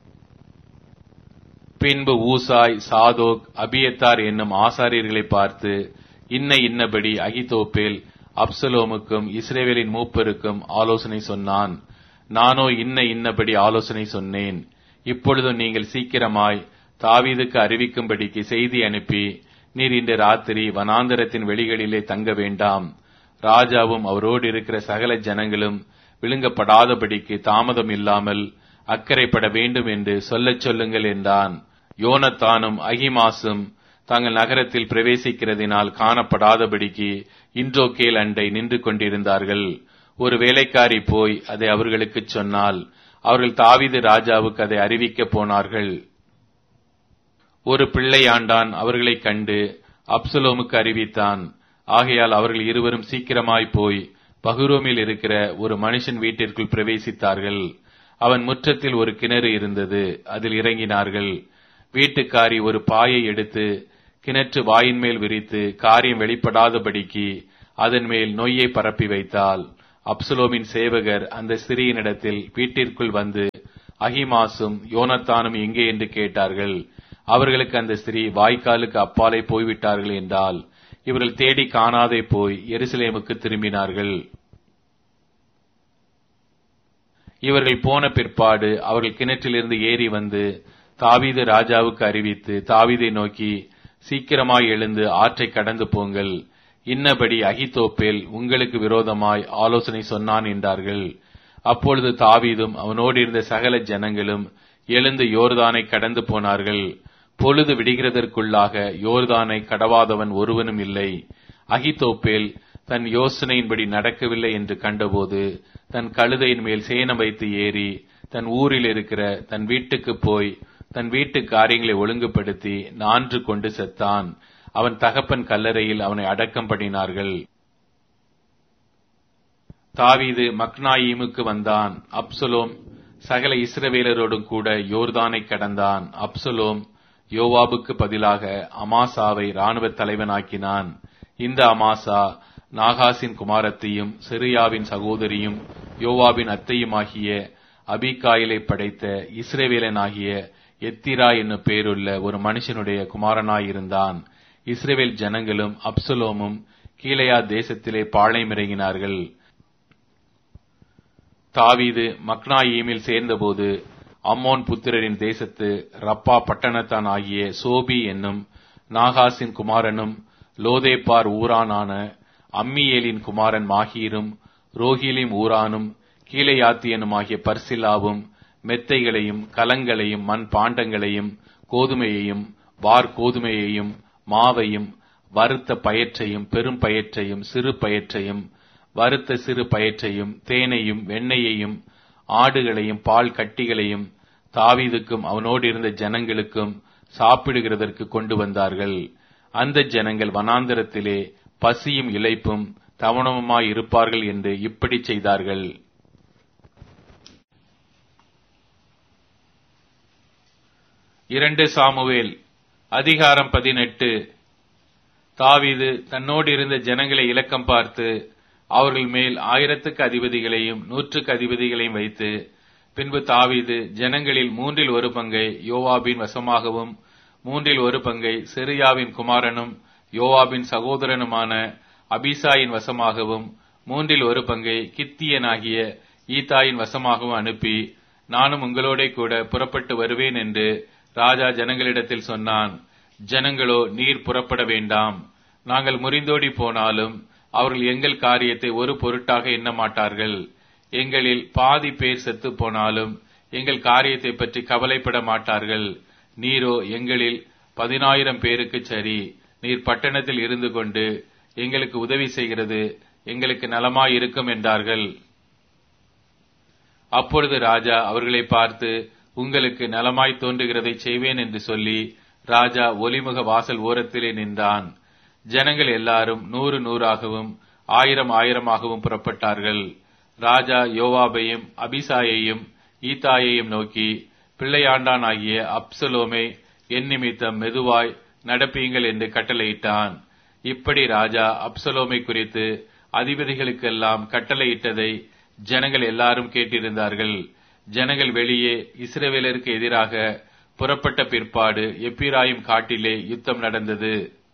பின்பு ஊசாய் சாதோக் அபியத்தார் என்னும் ஆசாரியர்களை பார்த்து இன்ன இன்னபடி அகிதோப்பேல் அப்சலோமுக்கும் இஸ்ரேவேலின் மூப்பருக்கும் ஆலோசனை சொன்னான் நானோ இன்ன இன்னபடி ஆலோசனை சொன்னேன் இப்பொழுதும் நீங்கள் சீக்கிரமாய் தாவீதுக்கு அறிவிக்கும்படிக்கு செய்தி அனுப்பி நீர் இன்று ராத்திரி வனாந்தரத்தின் வெளிகளிலே தங்க வேண்டாம் ராஜாவும் அவரோடு இருக்கிற சகல ஜனங்களும் விழுங்கப்படாதபடிக்கு தாமதம் இல்லாமல் அக்கறைப்பட வேண்டும் என்று சொல்லச் சொல்லுங்கள் என்றான் யோனத்தானும் அகிமாசும் தாங்கள் நகரத்தில் பிரவேசிக்கிறதினால் காணப்படாதபடிக்கு இன்றோக்கேல் அண்டை நின்று கொண்டிருந்தார்கள் ஒரு வேலைக்காரி போய் அதை அவர்களுக்கு சொன்னால் அவர்கள் தாவிது ராஜாவுக்கு அதை அறிவிக்கப் போனார்கள் ஒரு பிள்ளையாண்டான் அவர்களைக் கண்டு அப்சலோமுக்கு அறிவித்தான் ஆகையால் அவர்கள் இருவரும் சீக்கிரமாய் போய் பகுரோமில் இருக்கிற ஒரு மனுஷன் வீட்டிற்குள் பிரவேசித்தார்கள் அவன் முற்றத்தில் ஒரு கிணறு இருந்தது அதில் இறங்கினார்கள் வீட்டுக்காரி ஒரு பாயை எடுத்து கிணற்று வாயின் மேல் விரித்து காரியம் வெளிப்படாதபடிக்கு அதன் மேல் நொய்யை பரப்பி வைத்தாள் அப்சலோமின் சேவகர் அந்த ஸ்திரீயினிடத்தில் வீட்டிற்குள் வந்து அகிமாசும் யோனத்தானும் எங்கே என்று கேட்டார்கள் அவர்களுக்கு அந்த ஸ்திரீ வாய்க்காலுக்கு அப்பாலே போய்விட்டார்கள் என்றால் இவர்கள் தேடி காணாதே போய் எருசலேமுக்கு திரும்பினார்கள் இவர்கள் போன பிற்பாடு அவர்கள் கிணற்றிலிருந்து ஏறி வந்து தாவீது ராஜாவுக்கு அறிவித்து தாவீதை நோக்கி சீக்கிரமாய் எழுந்து ஆற்றை கடந்து போங்கள் இன்னபடி அகிதோப்பேல் உங்களுக்கு விரோதமாய் ஆலோசனை சொன்னான் என்றார்கள் அப்பொழுது தாவீதும் அவனோடு இருந்த சகல ஜனங்களும் எழுந்து யோர்தானை கடந்து போனார்கள் பொழுது விடுகிறதற்குள்ளாக யோர்தானை கடவாதவன் ஒருவனும் இல்லை அகிதோப்பேல் தன் யோசனையின்படி நடக்கவில்லை என்று கண்டபோது தன் கழுதையின் மேல் சேனம் வைத்து ஏறி தன் ஊரில் இருக்கிற தன் வீட்டுக்கு போய் தன் வீட்டு காரியங்களை ஒழுங்குபடுத்தி நான்று கொண்டு செத்தான் அவன் தகப்பன் கல்லறையில் அவனை அடக்கம் பண்ணினார்கள் தாவீது மக்னாயீமுக்கு வந்தான் அப்சலோம் சகல இஸ்ரவேலரோடும் கூட யோர்தானை கடந்தான் அப்சலோம் யோவாபுக்கு பதிலாக அமாசாவை இராணுவ தலைவனாக்கினான் இந்த அமாசா நாகாசின் குமாரத்தையும் சிரியாவின் சகோதரியும் யோவாபின் அத்தையுமாகிய அபிகாயிலை படைத்த இஸ்ரேவேலனாகிய எத்திரா என்னும் பேருள்ள ஒரு மனுஷனுடைய குமாரனாயிருந்தான் இஸ்ரேவேல் ஜனங்களும் அப்சலோமும் கீழையா தேசத்திலே பாளையமிறங்கினார்கள் தாவீது மக்னாயீமில் சேர்ந்தபோது அம்மோன் புத்திரரின் தேசத்து ரப்பா பட்டணத்தான் ஆகிய சோபி என்னும் நாகாசின் குமாரனும் லோதேப்பார் ஊரானான அம்மியேலின் குமாரன் மாகீரும் ரோஹிலிம் ஊரானும் கீழையாத்தியனுமாகிய பர்சிலாவும் மெத்தைகளையும் கலங்களையும் மண் பாண்டங்களையும் கோதுமையையும் வார் கோதுமையையும் மாவையும் வறுத்த பயற்றையும் பெரும் பயற்றையும் சிறு பயற்றையும் வறுத்த சிறு பயற்றையும் தேனையும் வெண்ணெயையும் ஆடுகளையும் பால் கட்டிகளையும் தாவீதுக்கும் அவனோடு இருந்த ஜனங்களுக்கும் சாப்பிடுகிறதற்கு கொண்டு வந்தார்கள் அந்த ஜனங்கள் வனாந்தரத்திலே பசியும் இளைப்பும் தவணமுமாய் இருப்பார்கள் என்று இப்படி செய்தார்கள் இரண்டு சாமுவேல் அதிகாரம் பதினெட்டு தாவீது தன்னோடு இருந்த ஜனங்களை இலக்கம் பார்த்து அவர்கள் மேல் ஆயிரத்துக்கு அதிபதிகளையும் நூற்றுக்கு அதிபதிகளையும் வைத்து பின்பு தாவீது ஜனங்களில் மூன்றில் ஒரு பங்கை யோவாபின் வசமாகவும் மூன்றில் ஒரு பங்கை செரியாவின் குமாரனும் யோவாபின் சகோதரனுமான அபிசாயின் வசமாகவும் மூன்றில் ஒரு பங்கை கித்தியனாகிய ஈத்தாயின் வசமாகவும் அனுப்பி நானும் உங்களோட கூட புறப்பட்டு வருவேன் என்று ராஜா ஜனங்களிடத்தில் சொன்னான் ஜனங்களோ நீர் புறப்பட வேண்டாம் நாங்கள் முறிந்தோடி போனாலும் அவர்கள் எங்கள் காரியத்தை ஒரு பொருட்டாக எண்ண மாட்டார்கள் எங்களில் பாதி பேர் செத்து போனாலும் எங்கள் காரியத்தை பற்றி கவலைப்பட மாட்டார்கள் நீரோ எங்களில் பதினாயிரம் பேருக்கு சரி நீர் பட்டணத்தில் இருந்து கொண்டு எங்களுக்கு உதவி செய்கிறது எங்களுக்கு நலமாய் இருக்கும் என்றார்கள் அப்பொழுது ராஜா அவர்களை பார்த்து உங்களுக்கு நலமாய் தோன்றுகிறதை செய்வேன் என்று சொல்லி ராஜா ஒலிமுக வாசல் ஓரத்திலே நின்றான் ஜனங்கள் எல்லாரும் நூறு நூறாகவும் ஆயிரம் ஆயிரமாகவும் புறப்பட்டார்கள் ராஜா யோவாபையும் அபிசாயையும் ஈத்தாயையும் நோக்கி பிள்ளையாண்டான் ஆகிய அப்சலோமே என் நிமித்தம் மெதுவாய் நடப்பீங்கள் என்று கட்டளையிட்டான் இப்படி ராஜா அப்சலோமை குறித்து அதிபதிகளுக்கெல்லாம் கட்டளையிட்டதை ஜனங்கள் எல்லாரும் கேட்டிருந்தார்கள் ஜனங்கள் வெளியே இஸ்ரவேலருக்கு எதிராக புறப்பட்ட பிற்பாடு எப்பிராயும் காட்டிலே யுத்தம் நடந்தது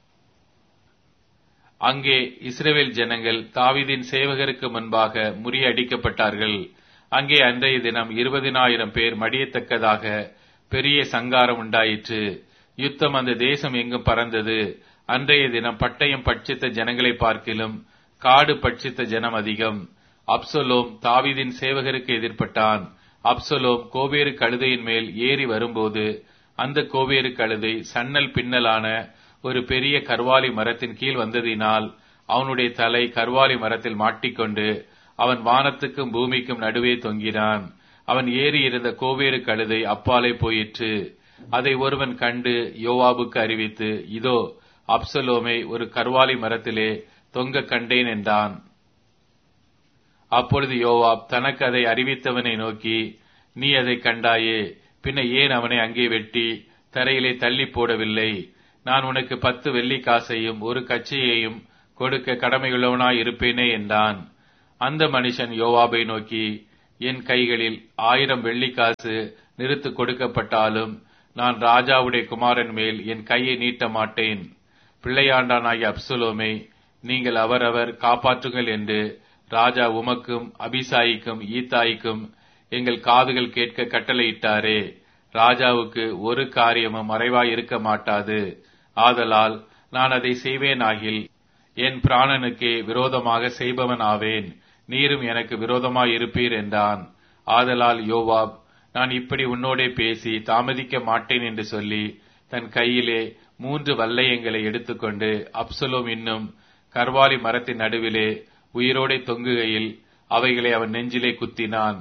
அங்கே இஸ்ரவேல் ஜனங்கள் தாவீதின் சேவகருக்கு முன்பாக முறியடிக்கப்பட்டார்கள் அங்கே அன்றைய தினம் இருபதினாயிரம் பேர் மடியத்தக்கதாக பெரிய சங்காரம் உண்டாயிற்று யுத்தம் அந்த தேசம் எங்கும் பறந்தது அன்றைய தினம் பட்டயம் பட்சித்த ஜனங்களை பார்க்கிலும் காடு பட்சித்த ஜனம் அதிகம் அப்சலோம் தாவீதின் சேவகருக்கு எதிர்ப்பட்டான் அப்சலோம் கோவேறு கழுதையின் மேல் ஏறி வரும்போது அந்த கோவேறு கழுதை சன்னல் பின்னலான ஒரு பெரிய கர்வாலி மரத்தின் கீழ் வந்ததினால் அவனுடைய தலை கர்வாலி மரத்தில் மாட்டிக்கொண்டு அவன் வானத்துக்கும் பூமிக்கும் நடுவே தொங்கினான் அவன் ஏறி இருந்த கோவேறு கழுதை அப்பாலே போயிற்று அதை ஒருவன் கண்டு யோவாபுக்கு அறிவித்து இதோ அப்சலோமை ஒரு கர்வாலி மரத்திலே தொங்க கண்டேன் என்றான் அப்பொழுது யோவாப் தனக்கு அதை அறிவித்தவனை நோக்கி நீ அதை கண்டாயே பின்ன ஏன் அவனை அங்கே வெட்டி தரையிலே தள்ளி போடவில்லை நான் உனக்கு பத்து வெள்ளி காசையும் ஒரு கச்சையையும் கொடுக்க கடமையுள்ளவனாய் இருப்பேனே என்றான் அந்த மனுஷன் யோவாபை நோக்கி என் கைகளில் ஆயிரம் வெள்ளிக்காசு நிறுத்து கொடுக்கப்பட்டாலும் நான் ராஜாவுடைய குமாரன் மேல் என் கையை நீட்ட மாட்டேன் பிள்ளையாண்டானாகிய அப்சுலோமை நீங்கள் அவரவர் காப்பாற்றுங்கள் என்று ராஜா உமக்கும் அபிசாயிக்கும் ஈத்தாய்க்கும் எங்கள் காதுகள் கேட்க கட்டளையிட்டாரே ராஜாவுக்கு ஒரு காரியமும் மறைவாய் இருக்க மாட்டாது ஆதலால் நான் அதை செய்வேனாகில் என் பிராணனுக்கே விரோதமாக செய்பவன் ஆவேன் நீரும் எனக்கு விரோதமாய் இருப்பீர் என்றான் ஆதலால் யோவாப் நான் இப்படி உன்னோடே பேசி தாமதிக்க மாட்டேன் என்று சொல்லி தன் கையிலே மூன்று வல்லையங்களை எடுத்துக்கொண்டு அப்சலோம் இன்னும் கர்வாலி மரத்தின் நடுவிலே உயிரோடே தொங்குகையில் அவைகளை அவன் நெஞ்சிலே குத்தினான்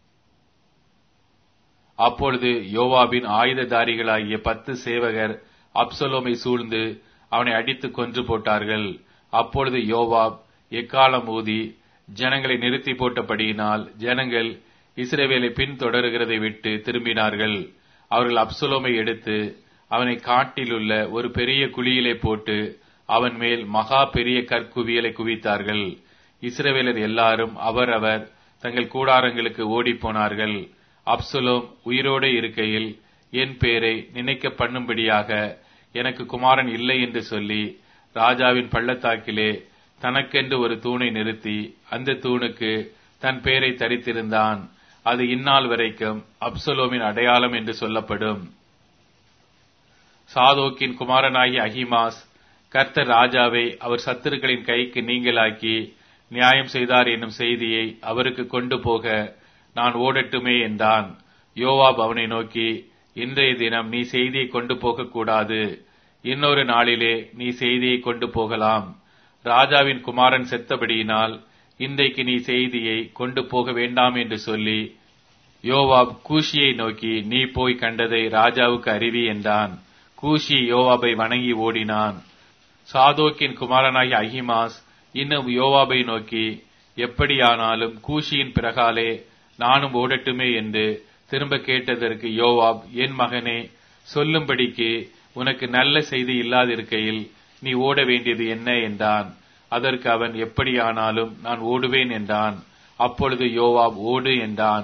அப்பொழுது யோவாபின் ஆயுததாரிகளாகிய பத்து சேவகர் அப்சலோமை சூழ்ந்து அவனை அடித்து கொன்று போட்டார்கள் அப்பொழுது யோவாப் எக்காலம் ஊதி ஜனங்களை நிறுத்தி போட்டபடியினால் ஜனங்கள் இஸ்ரேவேலை பின்தொடருகிறதை விட்டு திரும்பினார்கள் அவர்கள் அப்சலோமை எடுத்து அவனை காட்டிலுள்ள ஒரு பெரிய குழியிலே போட்டு அவன் மேல் மகா பெரிய கற்குவியலை குவித்தார்கள் இஸ்ரவேலர் எல்லாரும் அவரவர் தங்கள் கூடாரங்களுக்கு ஓடிப்போனார்கள் அப்சலோம் உயிரோடு இருக்கையில் என் பேரை நினைக்க பண்ணும்படியாக எனக்கு குமாரன் இல்லை என்று சொல்லி ராஜாவின் பள்ளத்தாக்கிலே தனக்கென்று ஒரு தூணை நிறுத்தி அந்த தூணுக்கு தன் பெயரை தரித்திருந்தான் அது இந்நாள் வரைக்கும் அப்சலோமின் அடையாளம் என்று சொல்லப்படும் சாதோக்கின் குமாரனாகிய அஹிமாஸ் கர்த்தர் ராஜாவை அவர் சத்துருக்களின் கைக்கு நீங்களாக்கி நியாயம் செய்தார் என்னும் செய்தியை அவருக்கு கொண்டு போக நான் ஓடட்டுமே என்றான் யோவாப் அவனை நோக்கி இன்றைய தினம் நீ செய்தியை கொண்டு போகக்கூடாது இன்னொரு நாளிலே நீ செய்தியை கொண்டு போகலாம் ராஜாவின் குமாரன் செத்தபடியினால் இன்றைக்கு நீ செய்தியை கொண்டு போக வேண்டாம் என்று சொல்லி யோவாப் கூஷியை நோக்கி நீ போய் கண்டதை ராஜாவுக்கு அறிவி என்றான் கூஷி யோவாபை வணங்கி ஓடினான் சாதோக்கின் குமாரனாகிய அஹிமாஸ் இன்னும் யோவாபை நோக்கி எப்படியானாலும் கூஷியின் பிறகாலே நானும் ஓடட்டுமே என்று திரும்ப கேட்டதற்கு யோவாப் என் மகனே சொல்லும்படிக்கு உனக்கு நல்ல செய்தி இல்லாதிருக்கையில் நீ ஓட வேண்டியது என்ன என்றான் அதற்கு அவன் எப்படியானாலும் நான் ஓடுவேன் என்றான் அப்பொழுது யோவாப் ஓடு என்றான்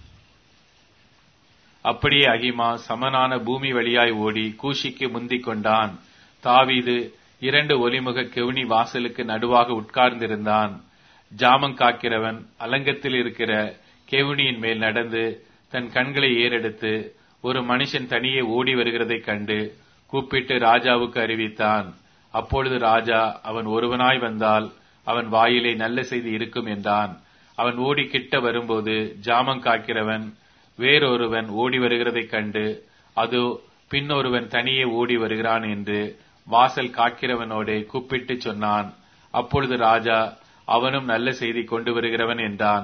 அப்படியே அகிமா சமனான பூமி வழியாய் ஓடி கூஷிக்கு முந்திக் கொண்டான் தாவீது இரண்டு ஒலிமுக கெவுனி வாசலுக்கு நடுவாக உட்கார்ந்திருந்தான் ஜாமம் காக்கிறவன் அலங்கத்தில் இருக்கிற கெவுனியின் மேல் நடந்து தன் கண்களை ஏறெடுத்து ஒரு மனுஷன் தனியே ஓடி வருகிறதைக் கண்டு கூப்பிட்டு ராஜாவுக்கு அறிவித்தான் அப்பொழுது ராஜா அவன் ஒருவனாய் வந்தால் அவன் வாயிலே நல்ல செய்தி இருக்கும் என்றான் அவன் ஓடி கிட்ட வரும்போது ஜாமம் காக்கிறவன் வேறொருவன் ஓடி வருகிறதைக் கண்டு அது பின்னொருவன் தனியே ஓடி வருகிறான் என்று வாசல் காக்கிறவனோடே கூப்பிட்டு சொன்னான் அப்பொழுது ராஜா அவனும் நல்ல செய்தி கொண்டு வருகிறவன் என்றான்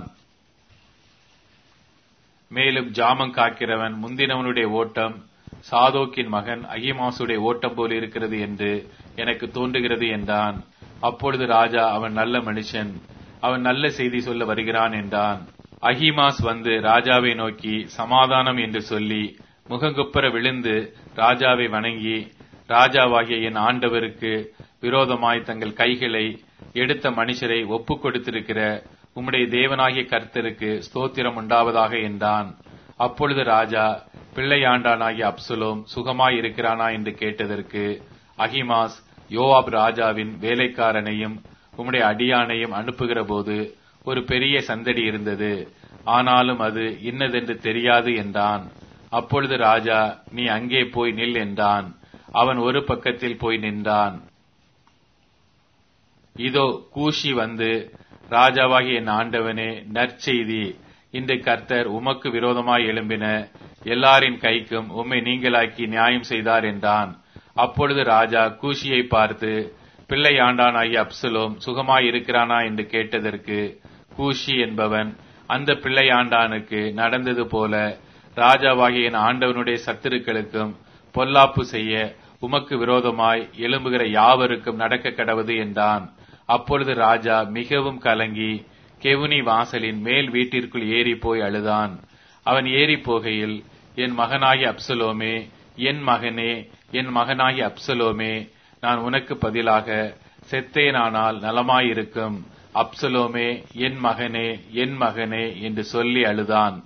மேலும் ஜாமம் காக்கிறவன் முந்தினவனுடைய ஓட்டம் சாதோக்கின் மகன் அகிமாசுடைய ஓட்டம் போல் இருக்கிறது என்று எனக்கு தோன்றுகிறது என்றான் அப்பொழுது ராஜா அவன் நல்ல மனுஷன் அவன் நல்ல செய்தி சொல்ல வருகிறான் என்றான் அஹிமாஸ் வந்து ராஜாவை நோக்கி சமாதானம் என்று சொல்லி முகங்குப்புற விழுந்து ராஜாவை வணங்கி ராஜாவாகிய என் ஆண்டவருக்கு விரோதமாய் தங்கள் கைகளை எடுத்த மனுஷரை ஒப்புக் கொடுத்திருக்கிற உம்முடைய தேவனாகிய கர்த்தருக்கு ஸ்தோத்திரம் உண்டாவதாக என்றான் அப்பொழுது ராஜா பிள்ளையாண்டானாகிய அப்சுலோம் சுகமாய் இருக்கிறானா என்று கேட்டதற்கு அகிமாஸ் யோவாப் ராஜாவின் வேலைக்காரனையும் உம்முடைய அடியானையும் அனுப்புகிற போது ஒரு பெரிய சந்தடி இருந்தது ஆனாலும் அது இன்னதென்று தெரியாது என்றான் அப்பொழுது ராஜா நீ அங்கே போய் நில் என்றான் அவன் ஒரு பக்கத்தில் போய் நின்றான் இதோ கூஷி வந்து ராஜாவாகிய என் ஆண்டவனே நற்செய்தி இன்று கர்த்தர் உமக்கு விரோதமாய் எழும்பின எல்லாரின் கைக்கும் உம்மை நீங்களாக்கி நியாயம் செய்தார் என்றான் அப்பொழுது ராஜா கூஷியை பார்த்து பிள்ளை ஆண்டானாகிய அப்சலோம் சுகமாய் இருக்கிறானா என்று கேட்டதற்கு கூஷி என்பவன் அந்த பிள்ளை ஆண்டானுக்கு நடந்தது போல ராஜாவாகிய என் ஆண்டவனுடைய சத்துருக்களுக்கும் பொல்லாப்பு செய்ய உமக்கு விரோதமாய் எழும்புகிற யாவருக்கும் நடக்க கடவது என்றான் அப்பொழுது ராஜா மிகவும் கலங்கி கெவுனி வாசலின் மேல் வீட்டிற்குள் ஏறி போய் அழுதான் அவன் ஏறி போகையில் என் மகனாகி அப்சலோமே என் மகனே என் மகனாகி அப்சலோமே நான் உனக்கு பதிலாக செத்தேனானால் நலமாயிருக்கும் அப்சலோமே என் மகனே என் மகனே என்று சொல்லி அழுதான்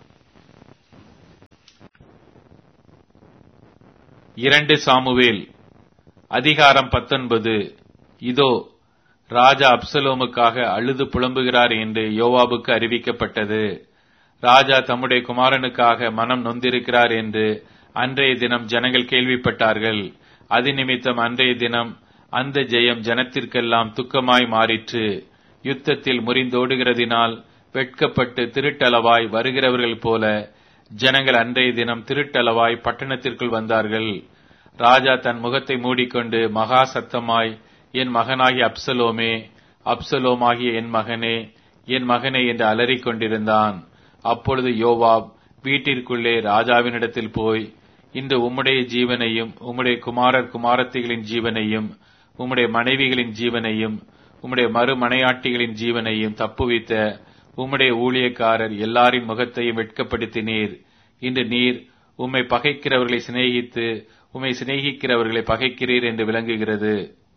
இரண்டு சாமுவேல் அதிகாரம் பத்தொன்பது இதோ ராஜா அப்சலோமுக்காக அழுது புலம்புகிறார் என்று யோவாபுக்கு அறிவிக்கப்பட்டது ராஜா தம்முடைய குமாரனுக்காக மனம் நொந்திருக்கிறார் என்று அன்றைய தினம் ஜனங்கள் கேள்விப்பட்டார்கள் அது நிமித்தம் அன்றைய தினம் அந்த ஜெயம் ஜனத்திற்கெல்லாம் துக்கமாய் மாறிற்று யுத்தத்தில் முறிந்தோடுகிறதினால் வெட்கப்பட்டு திருட்டளவாய் வருகிறவர்கள் போல ஜனங்கள் அன்றைய தினம் திருட்டளவாய் பட்டணத்திற்குள் வந்தார்கள் ராஜா தன் முகத்தை மூடிக்கொண்டு மகா சத்தமாய் என் மகனாகிய அப்சலோமே அப்சலோமாகிய என் மகனே என் மகனே என்று அலறிக் கொண்டிருந்தான் அப்பொழுது யோவாப் வீட்டிற்குள்ளே ராஜாவினிடத்தில் போய் இன்று உம்முடைய ஜீவனையும் உம்முடைய குமாரர் குமாரத்திகளின் ஜீவனையும் உம்முடைய மனைவிகளின் ஜீவனையும் உம்முடைய மறுமனையாட்டிகளின் ஜீவனையும் தப்புவித்த உம்முடைய ஊழியக்காரர் எல்லாரின் முகத்தையும் வெட்கப்படுத்தினீர் இன்று நீர் உம்மை பகைக்கிறவர்களை சிநேகித்து உம்மை சிநேகிக்கிறவர்களை பகைக்கிறீர் என்று விளங்குகிறது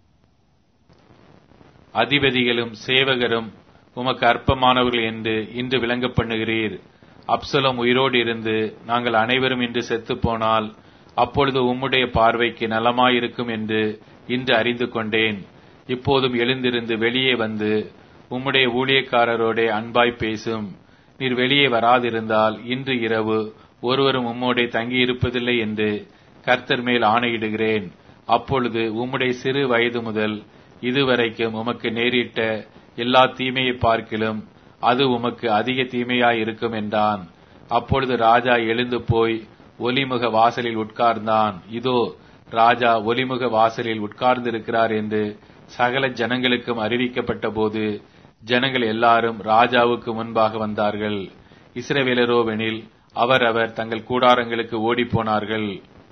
அதிபதிகளும் சேவகரும் உமக்கு அற்பமானவர்கள் என்று இன்று விளங்க பண்ணுகிறீர் அப்சலம் உயிரோடு இருந்து நாங்கள் அனைவரும் இன்று செத்து போனால் அப்பொழுது உம்முடைய பார்வைக்கு நலமாயிருக்கும் என்று இன்று அறிந்து கொண்டேன் இப்போதும் எழுந்திருந்து வெளியே வந்து உம்முடைய ஊழியக்காரரோட அன்பாய் பேசும் நீர் வெளியே வராதிருந்தால் இன்று இரவு ஒருவரும் உம்மோடே தங்கியிருப்பதில்லை என்று கர்த்தர் மேல் ஆணையிடுகிறேன் அப்பொழுது உம்முடைய சிறு வயது முதல் இதுவரைக்கும் உமக்கு நேரிட்ட எல்லா தீமையை பார்க்கிலும் அது உமக்கு அதிக தீமையாய் இருக்கும் என்றான் அப்பொழுது ராஜா எழுந்து போய் ஒலிமுக வாசலில் உட்கார்ந்தான் இதோ ராஜா ஒலிமுக வாசலில் உட்கார்ந்திருக்கிறார் என்று சகல ஜனங்களுக்கும் அறிவிக்கப்பட்ட போது ஜனங்கள் எல்லாரும் ராஜாவுக்கு முன்பாக வந்தார்கள் இஸ்ரவேலரோவெனில் அவரவர் தங்கள் கூடாரங்களுக்கு ஓடிப்போனார்கள்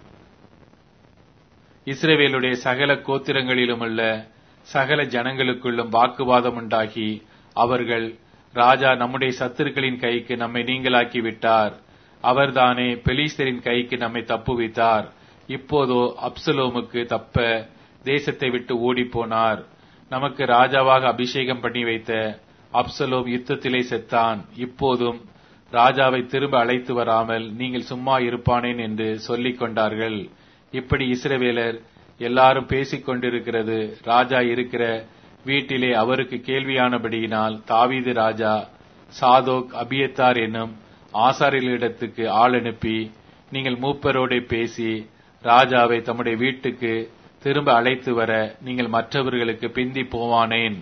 இஸ்ரவேலுடைய சகல கோத்திரங்களிலுமுள்ள சகல ஜனங்களுக்குள்ளும் வாக்குவாதம் உண்டாகி அவர்கள் ராஜா நம்முடைய சத்துருக்களின் கைக்கு நம்மை நீங்களாக்கி விட்டார் அவர்தானே பெலிஸ்தரின் கைக்கு நம்மை தப்புவித்தார் இப்போதோ அப்சலோமுக்கு தப்ப தேசத்தை விட்டு ஓடிப்போனார் நமக்கு ராஜாவாக அபிஷேகம் பண்ணி வைத்த அப்சலோம் யுத்தத்திலே செத்தான் இப்போதும் ராஜாவை திரும்ப அழைத்து வராமல் நீங்கள் சும்மா இருப்பானேன் என்று சொல்லிக் கொண்டார்கள் இப்படி இஸ்ரவேலர் எல்லாரும் பேசிக் கொண்டிருக்கிறது ராஜா இருக்கிற வீட்டிலே அவருக்கு கேள்வியானபடியினால் தாவீது ராஜா சாதோக் அபியத்தார் என்னும் ஆசாரியர்களிடத்துக்கு ஆள் அனுப்பி நீங்கள் மூப்பரோட பேசி ராஜாவை தம்முடைய வீட்டுக்கு திரும்ப அழைத்து வர நீங்கள் மற்றவர்களுக்கு பிந்தி போவானேன்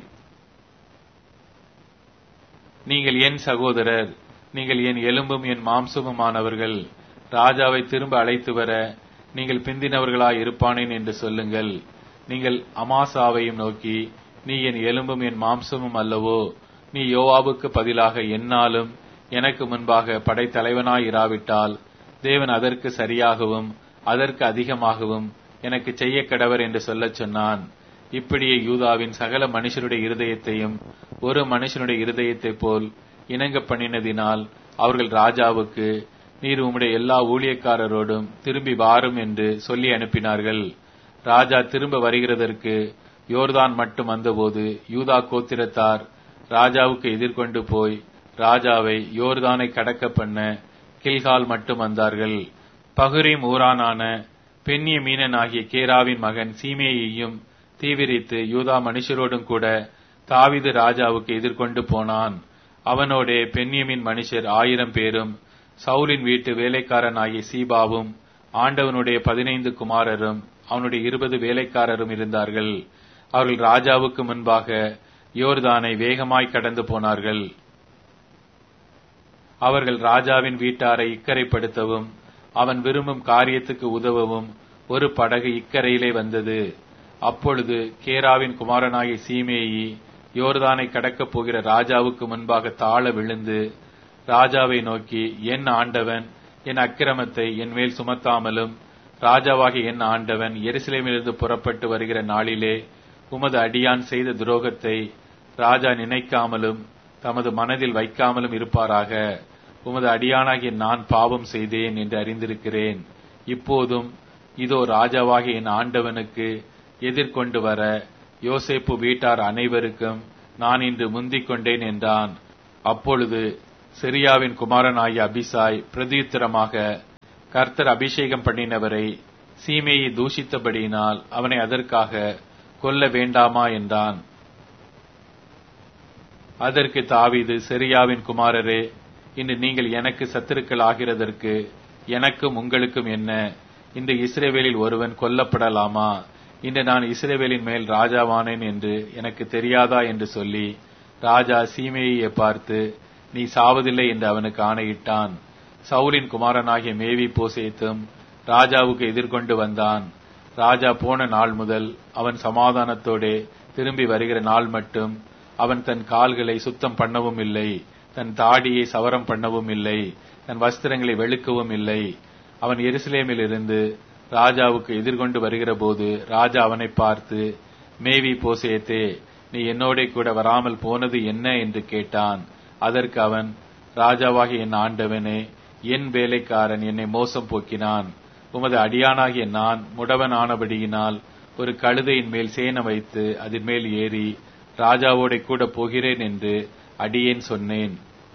நீங்கள் என் சகோதரர் நீங்கள் என் எலும்பும் என் மாம்சமுமானவர்கள் ராஜாவை திரும்ப அழைத்து வர நீங்கள் பிந்தினவர்களாய் இருப்பானேன் என்று சொல்லுங்கள் நீங்கள் அமாசாவையும் நோக்கி நீ என் எலும்பும் என் மாம்சமும் அல்லவோ நீ யோவாவுக்கு பதிலாக என்னாலும் எனக்கு முன்பாக படைத்தலைவனாய் இராவிட்டால் தேவன் அதற்கு சரியாகவும் அதற்கு அதிகமாகவும் எனக்கு செய்ய கடவர் என்று சொல்லச் சொன்னான் இப்படியே யூதாவின் சகல மனுஷருடைய இருதயத்தையும் ஒரு மனுஷனுடைய இருதயத்தைப் போல் இணங்க பண்ணினதினால் அவர்கள் ராஜாவுக்கு நீர் உம்முடைய எல்லா ஊழியக்காரரோடும் திரும்பி வாரும் என்று சொல்லி அனுப்பினார்கள் ராஜா திரும்ப வருகிறதற்கு யோர்தான் மட்டும் வந்தபோது யூதா கோத்திரத்தார் ராஜாவுக்கு எதிர்கொண்டு போய் ராஜாவை யோர்தானை கடக்க பண்ண கில்கால் மட்டும் வந்தார்கள் பகுரீம் ஊரானான பெண்ணிய மீனனாகிய கேராவின் மகன் சீமேயையும் தீவிரித்து யூதா மனுஷரோடும் கூட தாவிது ராஜாவுக்கு எதிர்கொண்டு போனான் அவனோடே பெண்ணியமின் மனுஷர் ஆயிரம் பேரும் சவுலின் வீட்டு வேலைக்காரனாகிய சீபாவும் ஆண்டவனுடைய பதினைந்து குமாரரும் அவனுடைய இருபது வேலைக்காரரும் இருந்தார்கள் அவர்கள் ராஜாவுக்கு முன்பாக யோர்தானை வேகமாய் கடந்து போனார்கள் அவர்கள் ராஜாவின் வீட்டாரை இக்கரைப்படுத்தவும் அவன் விரும்பும் காரியத்துக்கு உதவவும் ஒரு படகு இக்கரையிலே வந்தது அப்பொழுது கேராவின் குமாரனாகிய சீமேயி யோர்தானை கடக்கப் போகிற ராஜாவுக்கு முன்பாக தாழ விழுந்து ராஜாவை நோக்கி என் ஆண்டவன் என் அக்கிரமத்தை என் மேல் சுமத்தாமலும் ராஜாவாகிய என் ஆண்டவன் எருசலேமிலிருந்து புறப்பட்டு வருகிற நாளிலே உமது அடியான் செய்த துரோகத்தை ராஜா நினைக்காமலும் தமது மனதில் வைக்காமலும் இருப்பாராக உமது அடியானாகிய நான் பாவம் செய்தேன் என்று அறிந்திருக்கிறேன் இப்போதும் இதோ ராஜாவாகிய என் ஆண்டவனுக்கு எதிர்கொண்டு வர யோசேப்பு வீட்டார் அனைவருக்கும் நான் இன்று முந்திக் கொண்டேன் என்றான் அப்பொழுது செரியாவின் குமாரனாகிய அபிசாய் பிரதியுத்தரமாக கர்த்தர் அபிஷேகம் பண்ணினவரை சீமையை தூஷித்தபடியினால் அவனை அதற்காக கொல்ல வேண்டாமா என்றான் அதற்கு தாவீது செரியாவின் குமாரரே இன்று நீங்கள் எனக்கு சத்துருக்கள் ஆகிறதற்கு எனக்கும் உங்களுக்கும் என்ன இந்த இஸ்ரேவேலில் ஒருவன் கொல்லப்படலாமா இன்று நான் இஸ்ரேவேலின் மேல் ராஜாவானேன் என்று எனக்கு தெரியாதா என்று சொல்லி ராஜா சீமையை பார்த்து நீ சாவதில்லை என்று அவனுக்கு ஆணையிட்டான் சவுலின் குமாரனாகிய மேவி போசேத்தும் ராஜாவுக்கு எதிர்கொண்டு வந்தான் ராஜா போன நாள் முதல் அவன் சமாதானத்தோடே திரும்பி வருகிற நாள் மட்டும் அவன் தன் கால்களை சுத்தம் பண்ணவும் இல்லை தன் தாடியை சவரம் பண்ணவும் இல்லை தன் வஸ்திரங்களை வெளுக்கவும் இல்லை அவன் எருசலேமில் இருந்து ராஜாவுக்கு எதிர்கொண்டு வருகிற போது ராஜா அவனை பார்த்து மேவி போசேத்தே நீ என்னோட கூட வராமல் போனது என்ன என்று கேட்டான் அதற்கு அவன் ராஜாவாகிய என் ஆண்டவனே என் வேலைக்காரன் என்னை மோசம் போக்கினான் உமது அடியானாகிய நான் முடவன் ஆனபடியினால் ஒரு கழுதையின் மேல் சேன வைத்து அதன் மேல் ஏறி ராஜாவோட கூட போகிறேன் என்று அடியேன் சொன்னேன்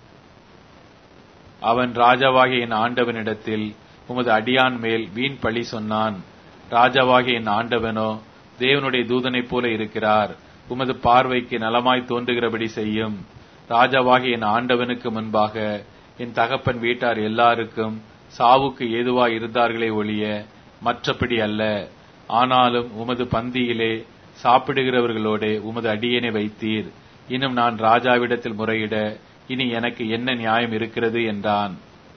அவன் ராஜாவாகிய என் ஆண்டவனிடத்தில் உமது அடியான் மேல் வீண் பழி சொன்னான் ராஜாவாகிய என் ஆண்டவனோ தேவனுடைய தூதனைப் போல இருக்கிறார் உமது பார்வைக்கு நலமாய் தோன்றுகிறபடி செய்யும் ராஜாவாகிய என் ஆண்டவனுக்கு முன்பாக என் தகப்பன் வீட்டார் எல்லாருக்கும் சாவுக்கு ஏதுவாய் இருந்தார்களே ஒழிய மற்றபடி அல்ல ஆனாலும் உமது பந்தியிலே சாப்பிடுகிறவர்களோட உமது அடியனை வைத்தீர் இன்னும் நான் ராஜாவிடத்தில் முறையிட இனி எனக்கு என்ன நியாயம் இருக்கிறது என்றான்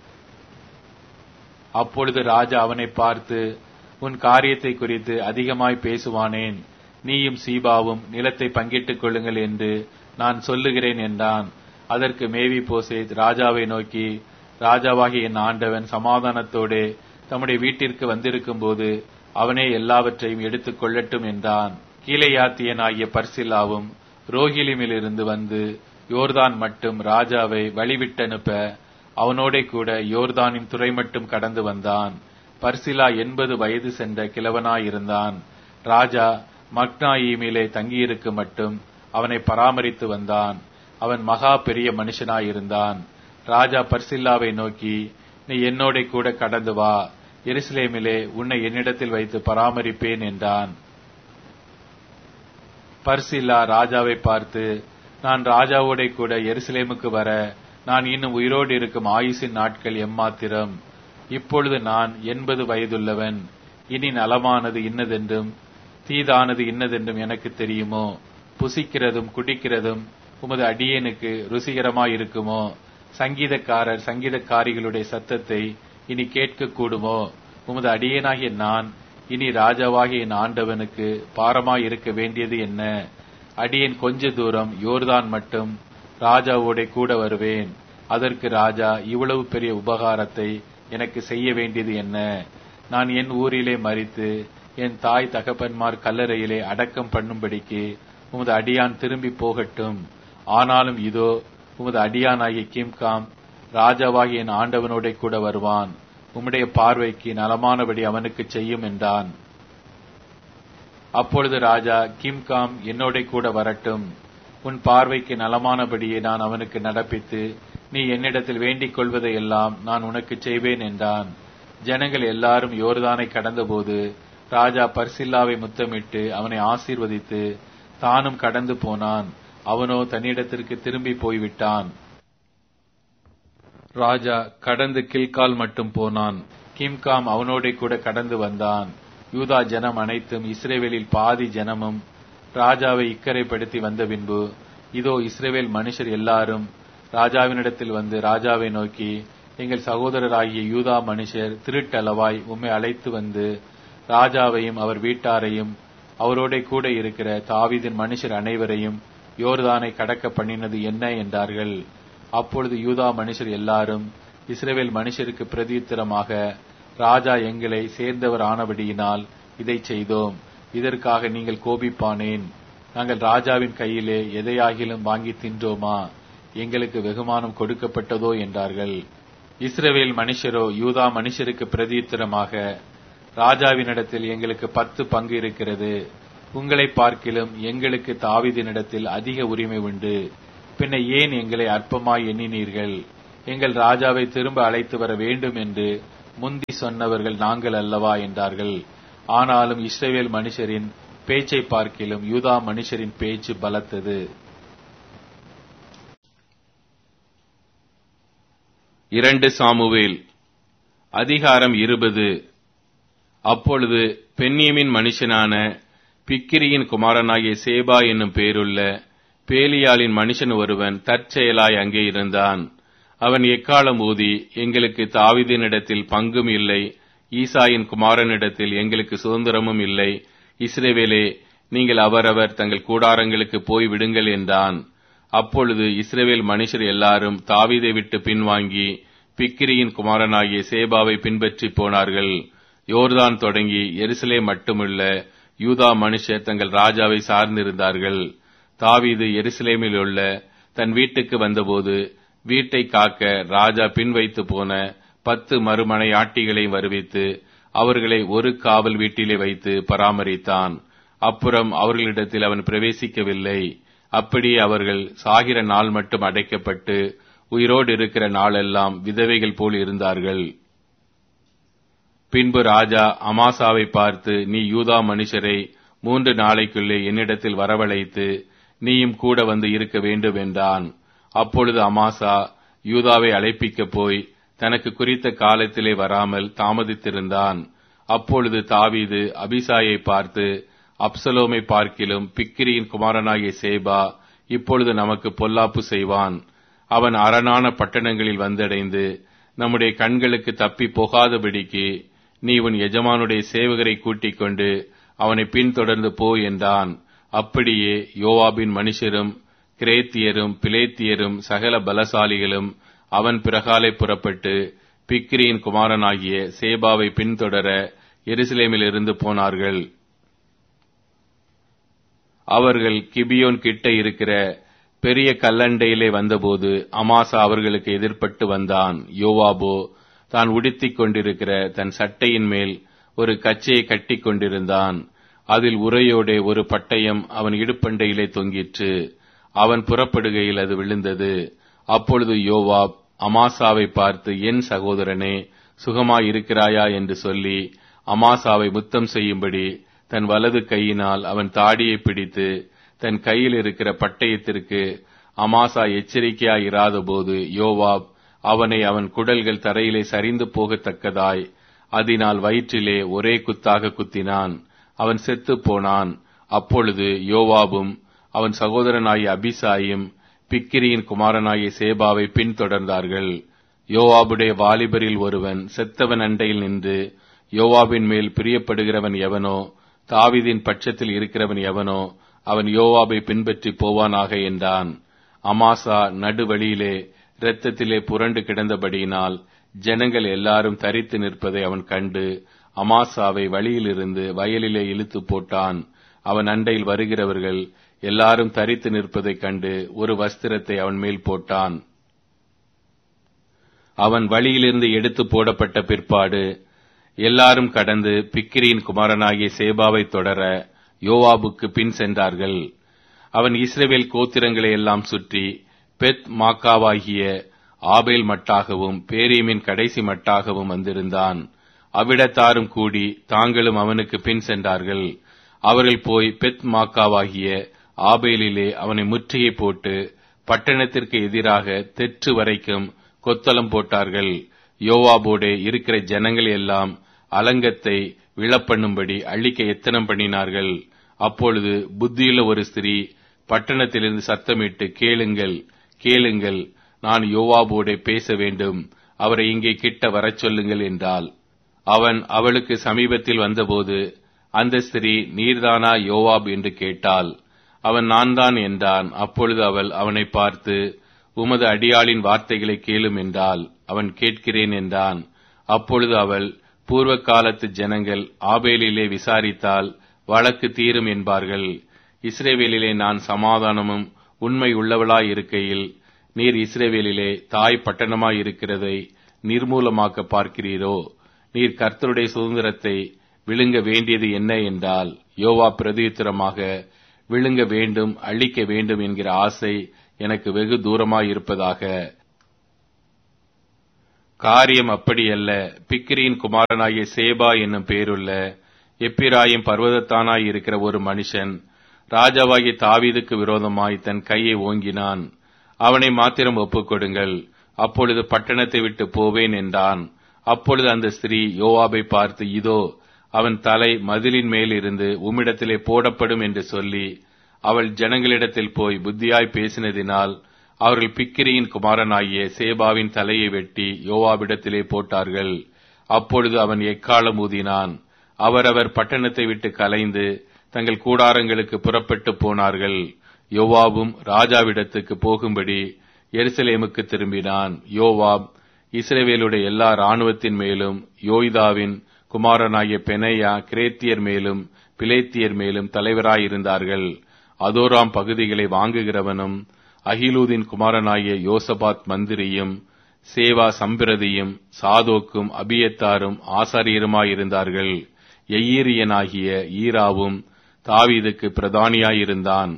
அப்பொழுது ராஜா அவனை பார்த்து உன் காரியத்தை குறித்து அதிகமாய் பேசுவானேன் நீயும் சீபாவும் நிலத்தை பங்கிட்டுக் கொள்ளுங்கள் என்று நான் சொல்லுகிறேன் என்றான் அதற்கு மேவி போசேத் ராஜாவை நோக்கி ராஜாவாகி என் ஆண்டவன் சமாதானத்தோடே தம்முடைய வீட்டிற்கு வந்திருக்கும் போது அவனே எல்லாவற்றையும் எடுத்துக் கொள்ளட்டும் என்றான் கீழையாத்தியனாகிய பர்சில்லாவும் ரோஹிலிமிலிருந்து வந்து யோர்தான் மட்டும் ராஜாவை வழிவிட்டனுப்ப அவனோட கூட யோர்தானின் துறை மட்டும் கடந்து வந்தான் பர்சிலா எண்பது வயது சென்ற கிழவனாயிருந்தான் ராஜா மக்னாயீமிலே தங்கியிருக்கு மட்டும் அவனை பராமரித்து வந்தான் அவன் மகா பெரிய மனுஷனாயிருந்தான் ராஜா பர்சில்லாவை நோக்கி நீ என்னோட கூட கடந்து வா எருசலேமிலே உன்னை என்னிடத்தில் வைத்து பராமரிப்பேன் என்றான் பர்சில்லா ராஜாவை பார்த்து நான் ராஜாவோட கூட எருசலேமுக்கு வர நான் இன்னும் உயிரோடு இருக்கும் ஆயுசின் நாட்கள் எம்மாத்திரம் இப்பொழுது நான் எண்பது வயதுள்ளவன் இனி நலமானது இன்னதென்றும் தீதானது இன்னதென்றும் எனக்கு தெரியுமோ புசிக்கிறதும் குடிக்கிறதும் உமது அடியனுக்கு ருசிகரமாயிருக்குமோ சங்கீதக்காரர் சங்கீதக்காரிகளுடைய சத்தத்தை இனி கேட்க கூடுமோ உமது அடியனாகிய நான் இனி ராஜாவாகிய என் ஆண்டவனுக்கு பாரமாய் இருக்க வேண்டியது என்ன அடியேன் கொஞ்ச தூரம் யோர்தான் மட்டும் ராஜாவோட கூட வருவேன் அதற்கு ராஜா இவ்வளவு பெரிய உபகாரத்தை எனக்கு செய்ய வேண்டியது என்ன நான் என் ஊரிலே மறித்து என் தாய் தகப்பன்மார் கல்லறையிலே அடக்கம் பண்ணும்படிக்கு உமது அடியான் திரும்பி போகட்டும் ஆனாலும் இதோ உமது அடியானாகிய கிம்காம் ராஜாவாகிய என் ஆண்டவனோட கூட வருவான் உம்முடைய பார்வைக்கு நலமானபடி அவனுக்கு செய்யும் என்றான் அப்பொழுது ராஜா கிம்காம் என்னோட கூட வரட்டும் உன் பார்வைக்கு நலமானபடியே நான் அவனுக்கு நடப்பித்து நீ என்னிடத்தில் வேண்டிக் கொள்வதையெல்லாம் நான் உனக்கு செய்வேன் என்றான் ஜனங்கள் எல்லாரும் யோர்தானை கடந்தபோது ராஜா பர்சில்லாவை முத்தமிட்டு அவனை ஆசீர்வதித்து தானும் கடந்து போனான் அவனோ தன்னிடத்திற்கு திரும்பி போய்விட்டான் ராஜா கடந்து கில்கால் மட்டும் போனான் கிம்காம் அவனோட கூட கடந்து வந்தான் யூதா ஜனம் அனைத்தும் இஸ்ரேவேலில் பாதி ஜனமும் ராஜாவை இக்கரைப்படுத்தி வந்த பின்பு இதோ இஸ்ரேவேல் மனுஷர் எல்லாரும் ராஜாவினிடத்தில் வந்து ராஜாவை நோக்கி எங்கள் சகோதரராகிய யூதா மனுஷர் திருட்டளவாய் உம்மை அழைத்து வந்து ராஜாவையும் அவர் வீட்டாரையும் அவரோட கூட இருக்கிற தாவீதின் மனுஷர் அனைவரையும் யோர்தானை கடக்க பண்ணினது என்ன என்றார்கள் அப்பொழுது யூதா மனுஷர் எல்லாரும் இஸ்ரேவேல் மனுஷருக்கு பிரதியுத்தரமாக ராஜா எங்களை சேர்ந்தவர் ஆனபடியினால் இதை செய்தோம் இதற்காக நீங்கள் கோபிப்பானேன் நாங்கள் ராஜாவின் கையிலே எதையாகிலும் வாங்கி தின்றோமா எங்களுக்கு வெகுமானம் கொடுக்கப்பட்டதோ என்றார்கள் இஸ்ரவேல் மனுஷரோ யூதா மனுஷருக்கு பிரதியுத்தரமாக ராஜாவினிடத்தில் எங்களுக்கு பத்து பங்கு இருக்கிறது உங்களை பார்க்கிலும் எங்களுக்கு தாவீதினிடத்தில் அதிக உரிமை உண்டு பின்ன ஏன் எங்களை அற்பமாய் எண்ணினீர்கள் எங்கள் ராஜாவை திரும்ப அழைத்து வர வேண்டும் என்று முந்தி சொன்னவர்கள் நாங்கள் அல்லவா என்றார்கள் ஆனாலும் இஸ்ரவேல் மனுஷரின் பேச்சை பார்க்கிலும் யூதா மனுஷரின் பேச்சு பலத்தது இரண்டு சாமுவேல் அதிகாரம் இருபது அப்பொழுது பென்னியமின் மனுஷனான பிக்கிரியின் குமாரனாகிய சேபா என்னும் பேருள்ள பேலியாளின் மனுஷன் ஒருவன் தற்செயலாய் அங்கே இருந்தான் அவன் எக்காலம் ஊதி எங்களுக்கு தாவிதினிடத்தில் பங்கும் இல்லை ஈசாயின் குமாரனிடத்தில் எங்களுக்கு சுதந்திரமும் இல்லை இஸ்ரேவேலே நீங்கள் அவரவர் தங்கள் கூடாரங்களுக்கு போய் விடுங்கள் என்றான் அப்பொழுது இஸ்ரேவேல் மனுஷர் எல்லாரும் தாவீதை விட்டு பின்வாங்கி பிக்கிரியின் குமாரனாகிய சேபாவை பின்பற்றி போனார்கள் யோர்தான் தொடங்கி எருசலே மட்டுமல்ல யூதா மனுஷர் தங்கள் ராஜாவை சார்ந்திருந்தார்கள் தாவீது எருசலேமில் உள்ள தன் வீட்டுக்கு வந்தபோது வீட்டை காக்க ராஜா பின் வைத்து போன பத்து மறுமனை ஆட்டிகளை வருவித்து அவர்களை ஒரு காவல் வீட்டிலே வைத்து பராமரித்தான் அப்புறம் அவர்களிடத்தில் அவன் பிரவேசிக்கவில்லை அப்படியே அவர்கள் சாகிற நாள் மட்டும் அடைக்கப்பட்டு உயிரோடு இருக்கிற நாளெல்லாம் விதவைகள் போல் இருந்தார்கள் பின்பு ராஜா அமாசாவை பார்த்து நீ யூதா மனுஷரை மூன்று நாளைக்குள்ளே என்னிடத்தில் வரவழைத்து நீயும் கூட வந்து இருக்க வேண்டும் என்றான் அப்பொழுது அமாசா யூதாவை அழைப்பிக்கப் போய் தனக்கு குறித்த காலத்திலே வராமல் தாமதித்திருந்தான் அப்பொழுது தாவீது அபிசாயை பார்த்து அப்சலோமை பார்க்கிலும் பிக்கிரியின் குமாரனாகிய சேபா இப்பொழுது நமக்கு பொல்லாப்பு செய்வான் அவன் அரணான பட்டணங்களில் வந்தடைந்து நம்முடைய கண்களுக்கு தப்பி போகாதபடிக்கு நீ உன் எஜமானுடைய சேவகரை கூட்டிக் கொண்டு அவனை பின்தொடர்ந்து போ என்றான் அப்படியே யோவாபின் மனுஷரும் கிரேத்தியரும் பிலேத்தியரும் சகல பலசாலிகளும் அவன் பிறகாலை புறப்பட்டு பிக்ரியின் குமாரனாகிய சேபாவை பின்தொடர எருசலேமிலிருந்து போனார்கள் அவர்கள் கிபியோன் கிட்ட இருக்கிற பெரிய கல்லண்டையிலே வந்தபோது அமாசா அவர்களுக்கு எதிர்ப்பட்டு வந்தான் யோவாபோ தான் உடுத்திக் கொண்டிருக்கிற தன் சட்டையின் மேல் ஒரு கச்சையை கட்டிக் கொண்டிருந்தான் அதில் உரையோடே ஒரு பட்டயம் அவன் இடுப்பண்டையிலே தொங்கிற்று அவன் புறப்படுகையில் அது விழுந்தது அப்பொழுது யோவாப் அமாசாவை பார்த்து என் சகோதரனே சுகமாயிருக்கிறாயா என்று சொல்லி அமாசாவை முத்தம் செய்யும்படி தன் வலது கையினால் அவன் தாடியை பிடித்து தன் கையில் இருக்கிற பட்டயத்திற்கு அமாசா எச்சரிக்கையாயிராத போது யோவாப் அவனை அவன் குடல்கள் தரையிலே சரிந்து போகத்தக்கதாய் அதனால் வயிற்றிலே ஒரே குத்தாக குத்தினான் அவன் செத்துப் போனான் அப்பொழுது யோவாபும் அவன் சகோதரனாகிய அபிசாயும் பிக்கிரியின் குமாரனாகிய சேபாவை பின்தொடர்ந்தார்கள் யோவாபுடைய வாலிபரில் ஒருவன் செத்தவன் அண்டையில் நின்று யோவாபின் மேல் பிரியப்படுகிறவன் எவனோ தாவிதின் பட்சத்தில் இருக்கிறவன் எவனோ அவன் யோவாபை பின்பற்றி போவானாக என்றான் அமாசா நடுவழியிலே இரத்தத்திலே புரண்டு கிடந்தபடியினால் ஜனங்கள் எல்லாரும் தரித்து நிற்பதை அவன் கண்டு அமாசாவை வழியிலிருந்து வயலிலே இழுத்து போட்டான் அவன் அண்டையில் வருகிறவர்கள் எல்லாரும் தரித்து நிற்பதைக் கண்டு ஒரு வஸ்திரத்தை அவன் மேல் போட்டான் அவன் வழியிலிருந்து எடுத்து போடப்பட்ட பிற்பாடு எல்லாரும் கடந்து பிக்கிரியின் குமாரனாகிய சேபாவை தொடர யோவாபுக்கு பின் சென்றார்கள் அவன் இஸ்ரேவேல் கோத்திரங்களை எல்லாம் சுற்றி பெத் மாக்காவாகிய ஆபேல் மட்டாகவும் பேரீமின் கடைசி மட்டாகவும் வந்திருந்தான் அவ்விடத்தாரும் கூடி தாங்களும் அவனுக்கு பின் சென்றார்கள் அவர்கள் போய் பெத் மாக்காவாகிய ஆபேலிலே அவனை முற்றுகை போட்டு பட்டணத்திற்கு எதிராக தெற்று வரைக்கும் கொத்தளம் போட்டார்கள் யோவாபோடே இருக்கிற ஜனங்கள் எல்லாம் அலங்கத்தை விழப்பண்ணும்படி அழிக்க எத்தனம் பண்ணினார்கள் அப்பொழுது புத்தியுள்ள ஒரு ஸ்திரீ பட்டணத்திலிருந்து சத்தமிட்டு கேளுங்கள் கேளுங்கள் நான் யோவாபோடே பேச வேண்டும் அவரை இங்கே கிட்ட வரச் சொல்லுங்கள் என்றாள் அவன் அவளுக்கு சமீபத்தில் வந்தபோது அந்த ஸ்திரீ நீர்தானா யோவாப் என்று கேட்டாள் அவன் நான் தான் என்றான் அப்பொழுது அவள் அவனை பார்த்து உமது அடியாளின் வார்த்தைகளை கேளும் என்றாள் அவன் கேட்கிறேன் என்றான் அப்பொழுது அவள் பூர்வ காலத்து ஜனங்கள் ஆபேலிலே விசாரித்தால் வழக்கு தீரும் என்பார்கள் இஸ்ரேவேலிலே நான் சமாதானமும் உண்மை உள்ளவளாய் இருக்கையில் நீர் இஸ்ரேவேலிலே தாய் பட்டணமாய் இருக்கிறதை நிர்மூலமாக்க பார்க்கிறீரோ நீர் கர்த்தருடைய சுதந்திரத்தை விழுங்க வேண்டியது என்ன என்றால் யோவா பிரதியுத்தரமாக விழுங்க வேண்டும் அழிக்க வேண்டும் என்கிற ஆசை எனக்கு வெகு தூரமாயிருப்பதாக காரியம் அப்படியல்ல பிக்கிரியின் குமாரனாகிய சேபா என்னும் பேருள்ள எப்பிராயும் பர்வதத்தானாய் இருக்கிற ஒரு மனுஷன் ராஜாவாகிய தாவீதுக்கு விரோதமாய் தன் கையை ஓங்கினான் அவனை மாத்திரம் ஒப்புக்கொடுங்கள் அப்பொழுது பட்டணத்தை விட்டு போவேன் என்றான் அப்பொழுது அந்த ஸ்திரீ யோவாபை பார்த்து இதோ அவன் தலை மதிலின் மேல் இருந்து உம்மிடத்திலே போடப்படும் என்று சொல்லி அவள் ஜனங்களிடத்தில் போய் புத்தியாய் பேசினதினால் அவர்கள் பிக்கிரியின் குமாரனாகிய சேபாவின் தலையை வெட்டி யோவாபிடத்திலே போட்டார்கள் அப்பொழுது அவன் எக்காலம் ஊதினான் அவரவர் பட்டணத்தை விட்டு கலைந்து தங்கள் கூடாரங்களுக்கு புறப்பட்டு போனார்கள் யோவாவும் ராஜாவிடத்துக்கு போகும்படி எருசலேமுக்கு திரும்பினான் யோவாப் இஸ்ரேவேலுடைய எல்லா இராணுவத்தின் மேலும் யோய்தாவின் குமாரனாகிய பெனையா கிரேத்தியர் மேலும் பிலேத்தியர் மேலும் தலைவராயிருந்தார்கள் அதோராம் பகுதிகளை வாங்குகிறவனும் அகிலூதின் குமாரனாகிய யோசபாத் மந்திரியும் சேவா சம்பிரதியும் சாதோக்கும் அபியத்தாரும் ஆசாரியருமாயிருந்தார்கள் எய்யீரியனாகிய ஈராவும் தாவீதுக்கு பிரதானியாயிருந்தான்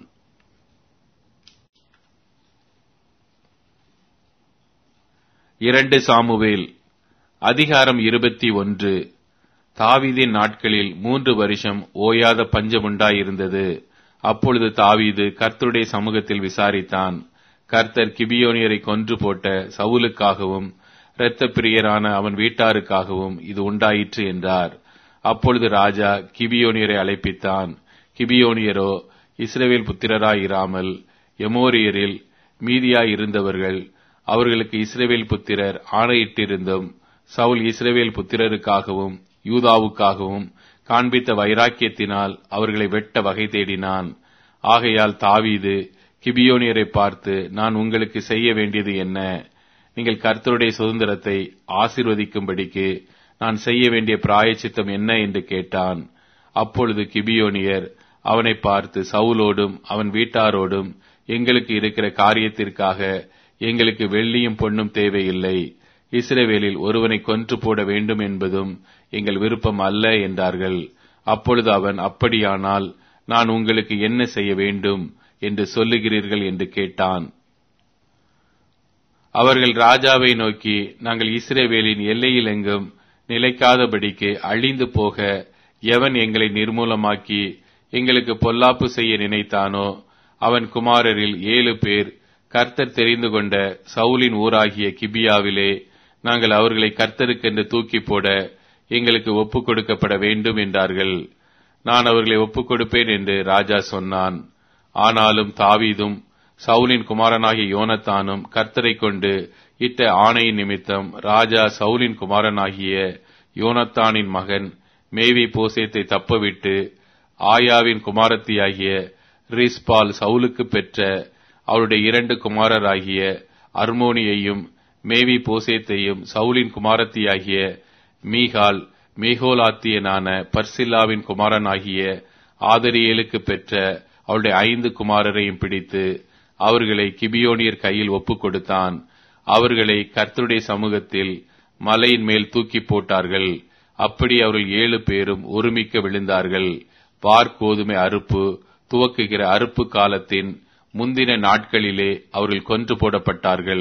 இரண்டு சாமுவேல் அதிகாரம் இருபத்தி ஒன்று தாவீதின் நாட்களில் மூன்று வருஷம் ஓயாத பஞ்சம் உண்டாயிருந்தது அப்பொழுது தாவீது கர்த்தருடைய சமூகத்தில் விசாரித்தான் கர்த்தர் கிபியோனியரை கொன்று போட்ட சவுலுக்காகவும் இரத்த பிரியரான அவன் வீட்டாருக்காகவும் இது உண்டாயிற்று என்றார் அப்பொழுது ராஜா கிபியோனியரை அழைப்பித்தான் கிபியோனியரோ இஸ்ரவேல் புத்திரராயிராமல் எமோரியரில் மீதியாயிருந்தவர்கள் அவர்களுக்கு இஸ்ரவேல் புத்திரர் ஆணையிட்டிருந்தும் சவுல் இஸ்ரவேல் புத்திரருக்காகவும் யூதாவுக்காகவும் காண்பித்த வைராக்கியத்தினால் அவர்களை வெட்ட வகை தேடினான் ஆகையால் தாவீது கிபியோனியரை பார்த்து நான் உங்களுக்கு செய்ய வேண்டியது என்ன நீங்கள் கர்த்தருடைய சுதந்திரத்தை ஆசிர்வதிக்கும்படிக்கு நான் செய்ய வேண்டிய பிராயச்சித்தம் என்ன என்று கேட்டான் அப்பொழுது கிபியோனியர் அவனை பார்த்து சவுலோடும் அவன் வீட்டாரோடும் எங்களுக்கு இருக்கிற காரியத்திற்காக எங்களுக்கு வெள்ளியும் பொன்னும் தேவையில்லை இஸ்ரவேலில் ஒருவனை கொன்று போட வேண்டும் என்பதும் எங்கள் விருப்பம் அல்ல என்றார்கள் அப்பொழுது அவன் அப்படியானால் நான் உங்களுக்கு என்ன செய்ய வேண்டும் என்று சொல்லுகிறீர்கள் என்று கேட்டான் அவர்கள் ராஜாவை நோக்கி நாங்கள் இஸ்ரேவேலின் எல்லையில் எங்கும் நிலைக்காதபடிக்கு அழிந்து போக எவன் எங்களை நிர்மூலமாக்கி எங்களுக்கு பொல்லாப்பு செய்ய நினைத்தானோ அவன் குமாரரில் ஏழு பேர் கர்த்தர் தெரிந்து கொண்ட சவுலின் ஊராகிய கிபியாவிலே நாங்கள் அவர்களை கர்த்தருக்கென்று தூக்கி போட எங்களுக்கு ஒப்புக் கொடுக்கப்பட வேண்டும் என்றார்கள் நான் அவர்களை ஒப்புக் கொடுப்பேன் என்று ராஜா சொன்னான் ஆனாலும் தாவீதும் சவுலின் குமாரனாகிய யோனத்தானும் கர்த்தரை கொண்டு இட்ட ஆணையின் நிமித்தம் ராஜா சவுலின் குமாரனாகிய யோனத்தானின் மகன் மேவி போசேத்தை தப்பவிட்டு ஆயாவின் குமாரத்தியாகிய ரிஸ்பால் சவுலுக்கு பெற்ற அவருடைய இரண்டு குமாரராகிய அர்மோனியையும் மேவி போசேத்தையும் சவுலின் குமாரத்தியாகிய மீகால் மேகோலாத்தியனான பர்சில்லாவின் குமாரனாகிய ஆதரியேலுக்கு பெற்ற அவருடைய ஐந்து குமாரரையும் பிடித்து அவர்களை கிபியோனியர் கையில் ஒப்புக் கொடுத்தான் அவர்களை கர்த்தருடைய சமூகத்தில் மலையின் மேல் தூக்கி போட்டார்கள் அப்படி அவர்கள் ஏழு பேரும் ஒருமிக்க விழுந்தார்கள் பார்க்கோதுமை அறுப்பு துவக்குகிற அறுப்பு காலத்தின் முந்தின நாட்களிலே அவர்கள் கொன்று போடப்பட்டார்கள்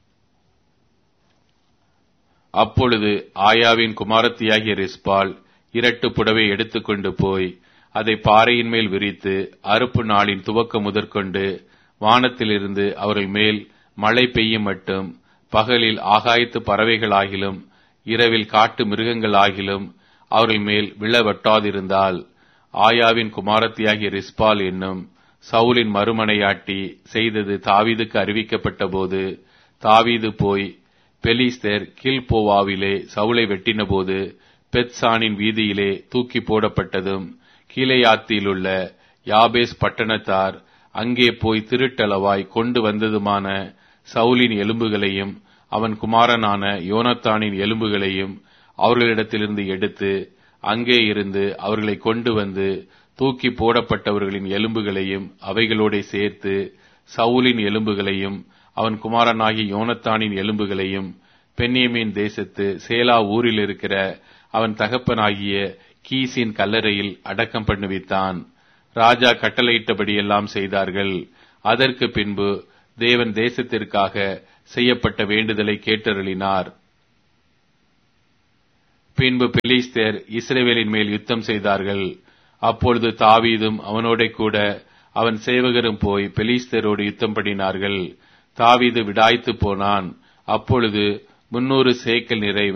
அப்பொழுது ஆயாவின் குமாரத்தியாகிய ரிஸ்பால் இரட்டு புடவை எடுத்துக்கொண்டு போய் அதை பாறையின் மேல் விரித்து அறுப்பு நாளின் துவக்கம் முதற்கொண்டு வானத்திலிருந்து அவர்கள் மேல் மழை பெய்யும் மட்டும் பகலில் ஆகாயத்து பறவைகளாகிலும் இரவில் காட்டு மிருகங்களாகிலும் அவர்கள் மேல் விழ வெட்டாதிருந்தால் ஆயாவின் குமாரத்தியாகிய ரிஸ்பால் என்னும் சவுலின் மறுமனையாட்டி செய்தது தாவீதுக்கு அறிவிக்கப்பட்ட போது தாவீது போய் பெலிஸ்தர் கீழ்போவாவிலே சவுளை வெட்டினபோது பெத்சானின் வீதியிலே தூக்கி போடப்பட்டதும் கீழையாத்தியிலுள்ள யாபேஸ் பட்டணத்தார் அங்கே போய் திருட்டளவாய் கொண்டு வந்ததுமான சவுலின் எலும்புகளையும் அவன் குமாரனான யோனத்தானின் எலும்புகளையும் அவர்களிடத்திலிருந்து எடுத்து அங்கே இருந்து அவர்களை கொண்டு வந்து தூக்கி போடப்பட்டவர்களின் எலும்புகளையும் அவைகளோட சேர்த்து சவுலின் எலும்புகளையும் அவன் குமாரனாகி யோனத்தானின் எலும்புகளையும் பென்னியமீன் தேசத்து சேலா ஊரில் இருக்கிற அவன் தகப்பனாகிய கீசின் கல்லறையில் அடக்கம் பண்ணுவித்தான் ராஜா கட்டளையிட்டபடியெல்லாம் செய்தார்கள் அதற்கு பின்பு தேவன் தேசத்திற்காக செய்யப்பட்ட வேண்டுதலை கேட்டருளினார் பின்பு பெலிஸ்தேர் இஸ்ரேவேலின் மேல் யுத்தம் செய்தார்கள் அப்பொழுது தாவீதும் அவனோட கூட அவன் சேவகரும் போய் பெலிஸ்தரோடு யுத்தம் பண்ணினார்கள் தாவீது விடாய்த்து போனான் அப்பொழுது முன்னூறு சேக்கல் நிறை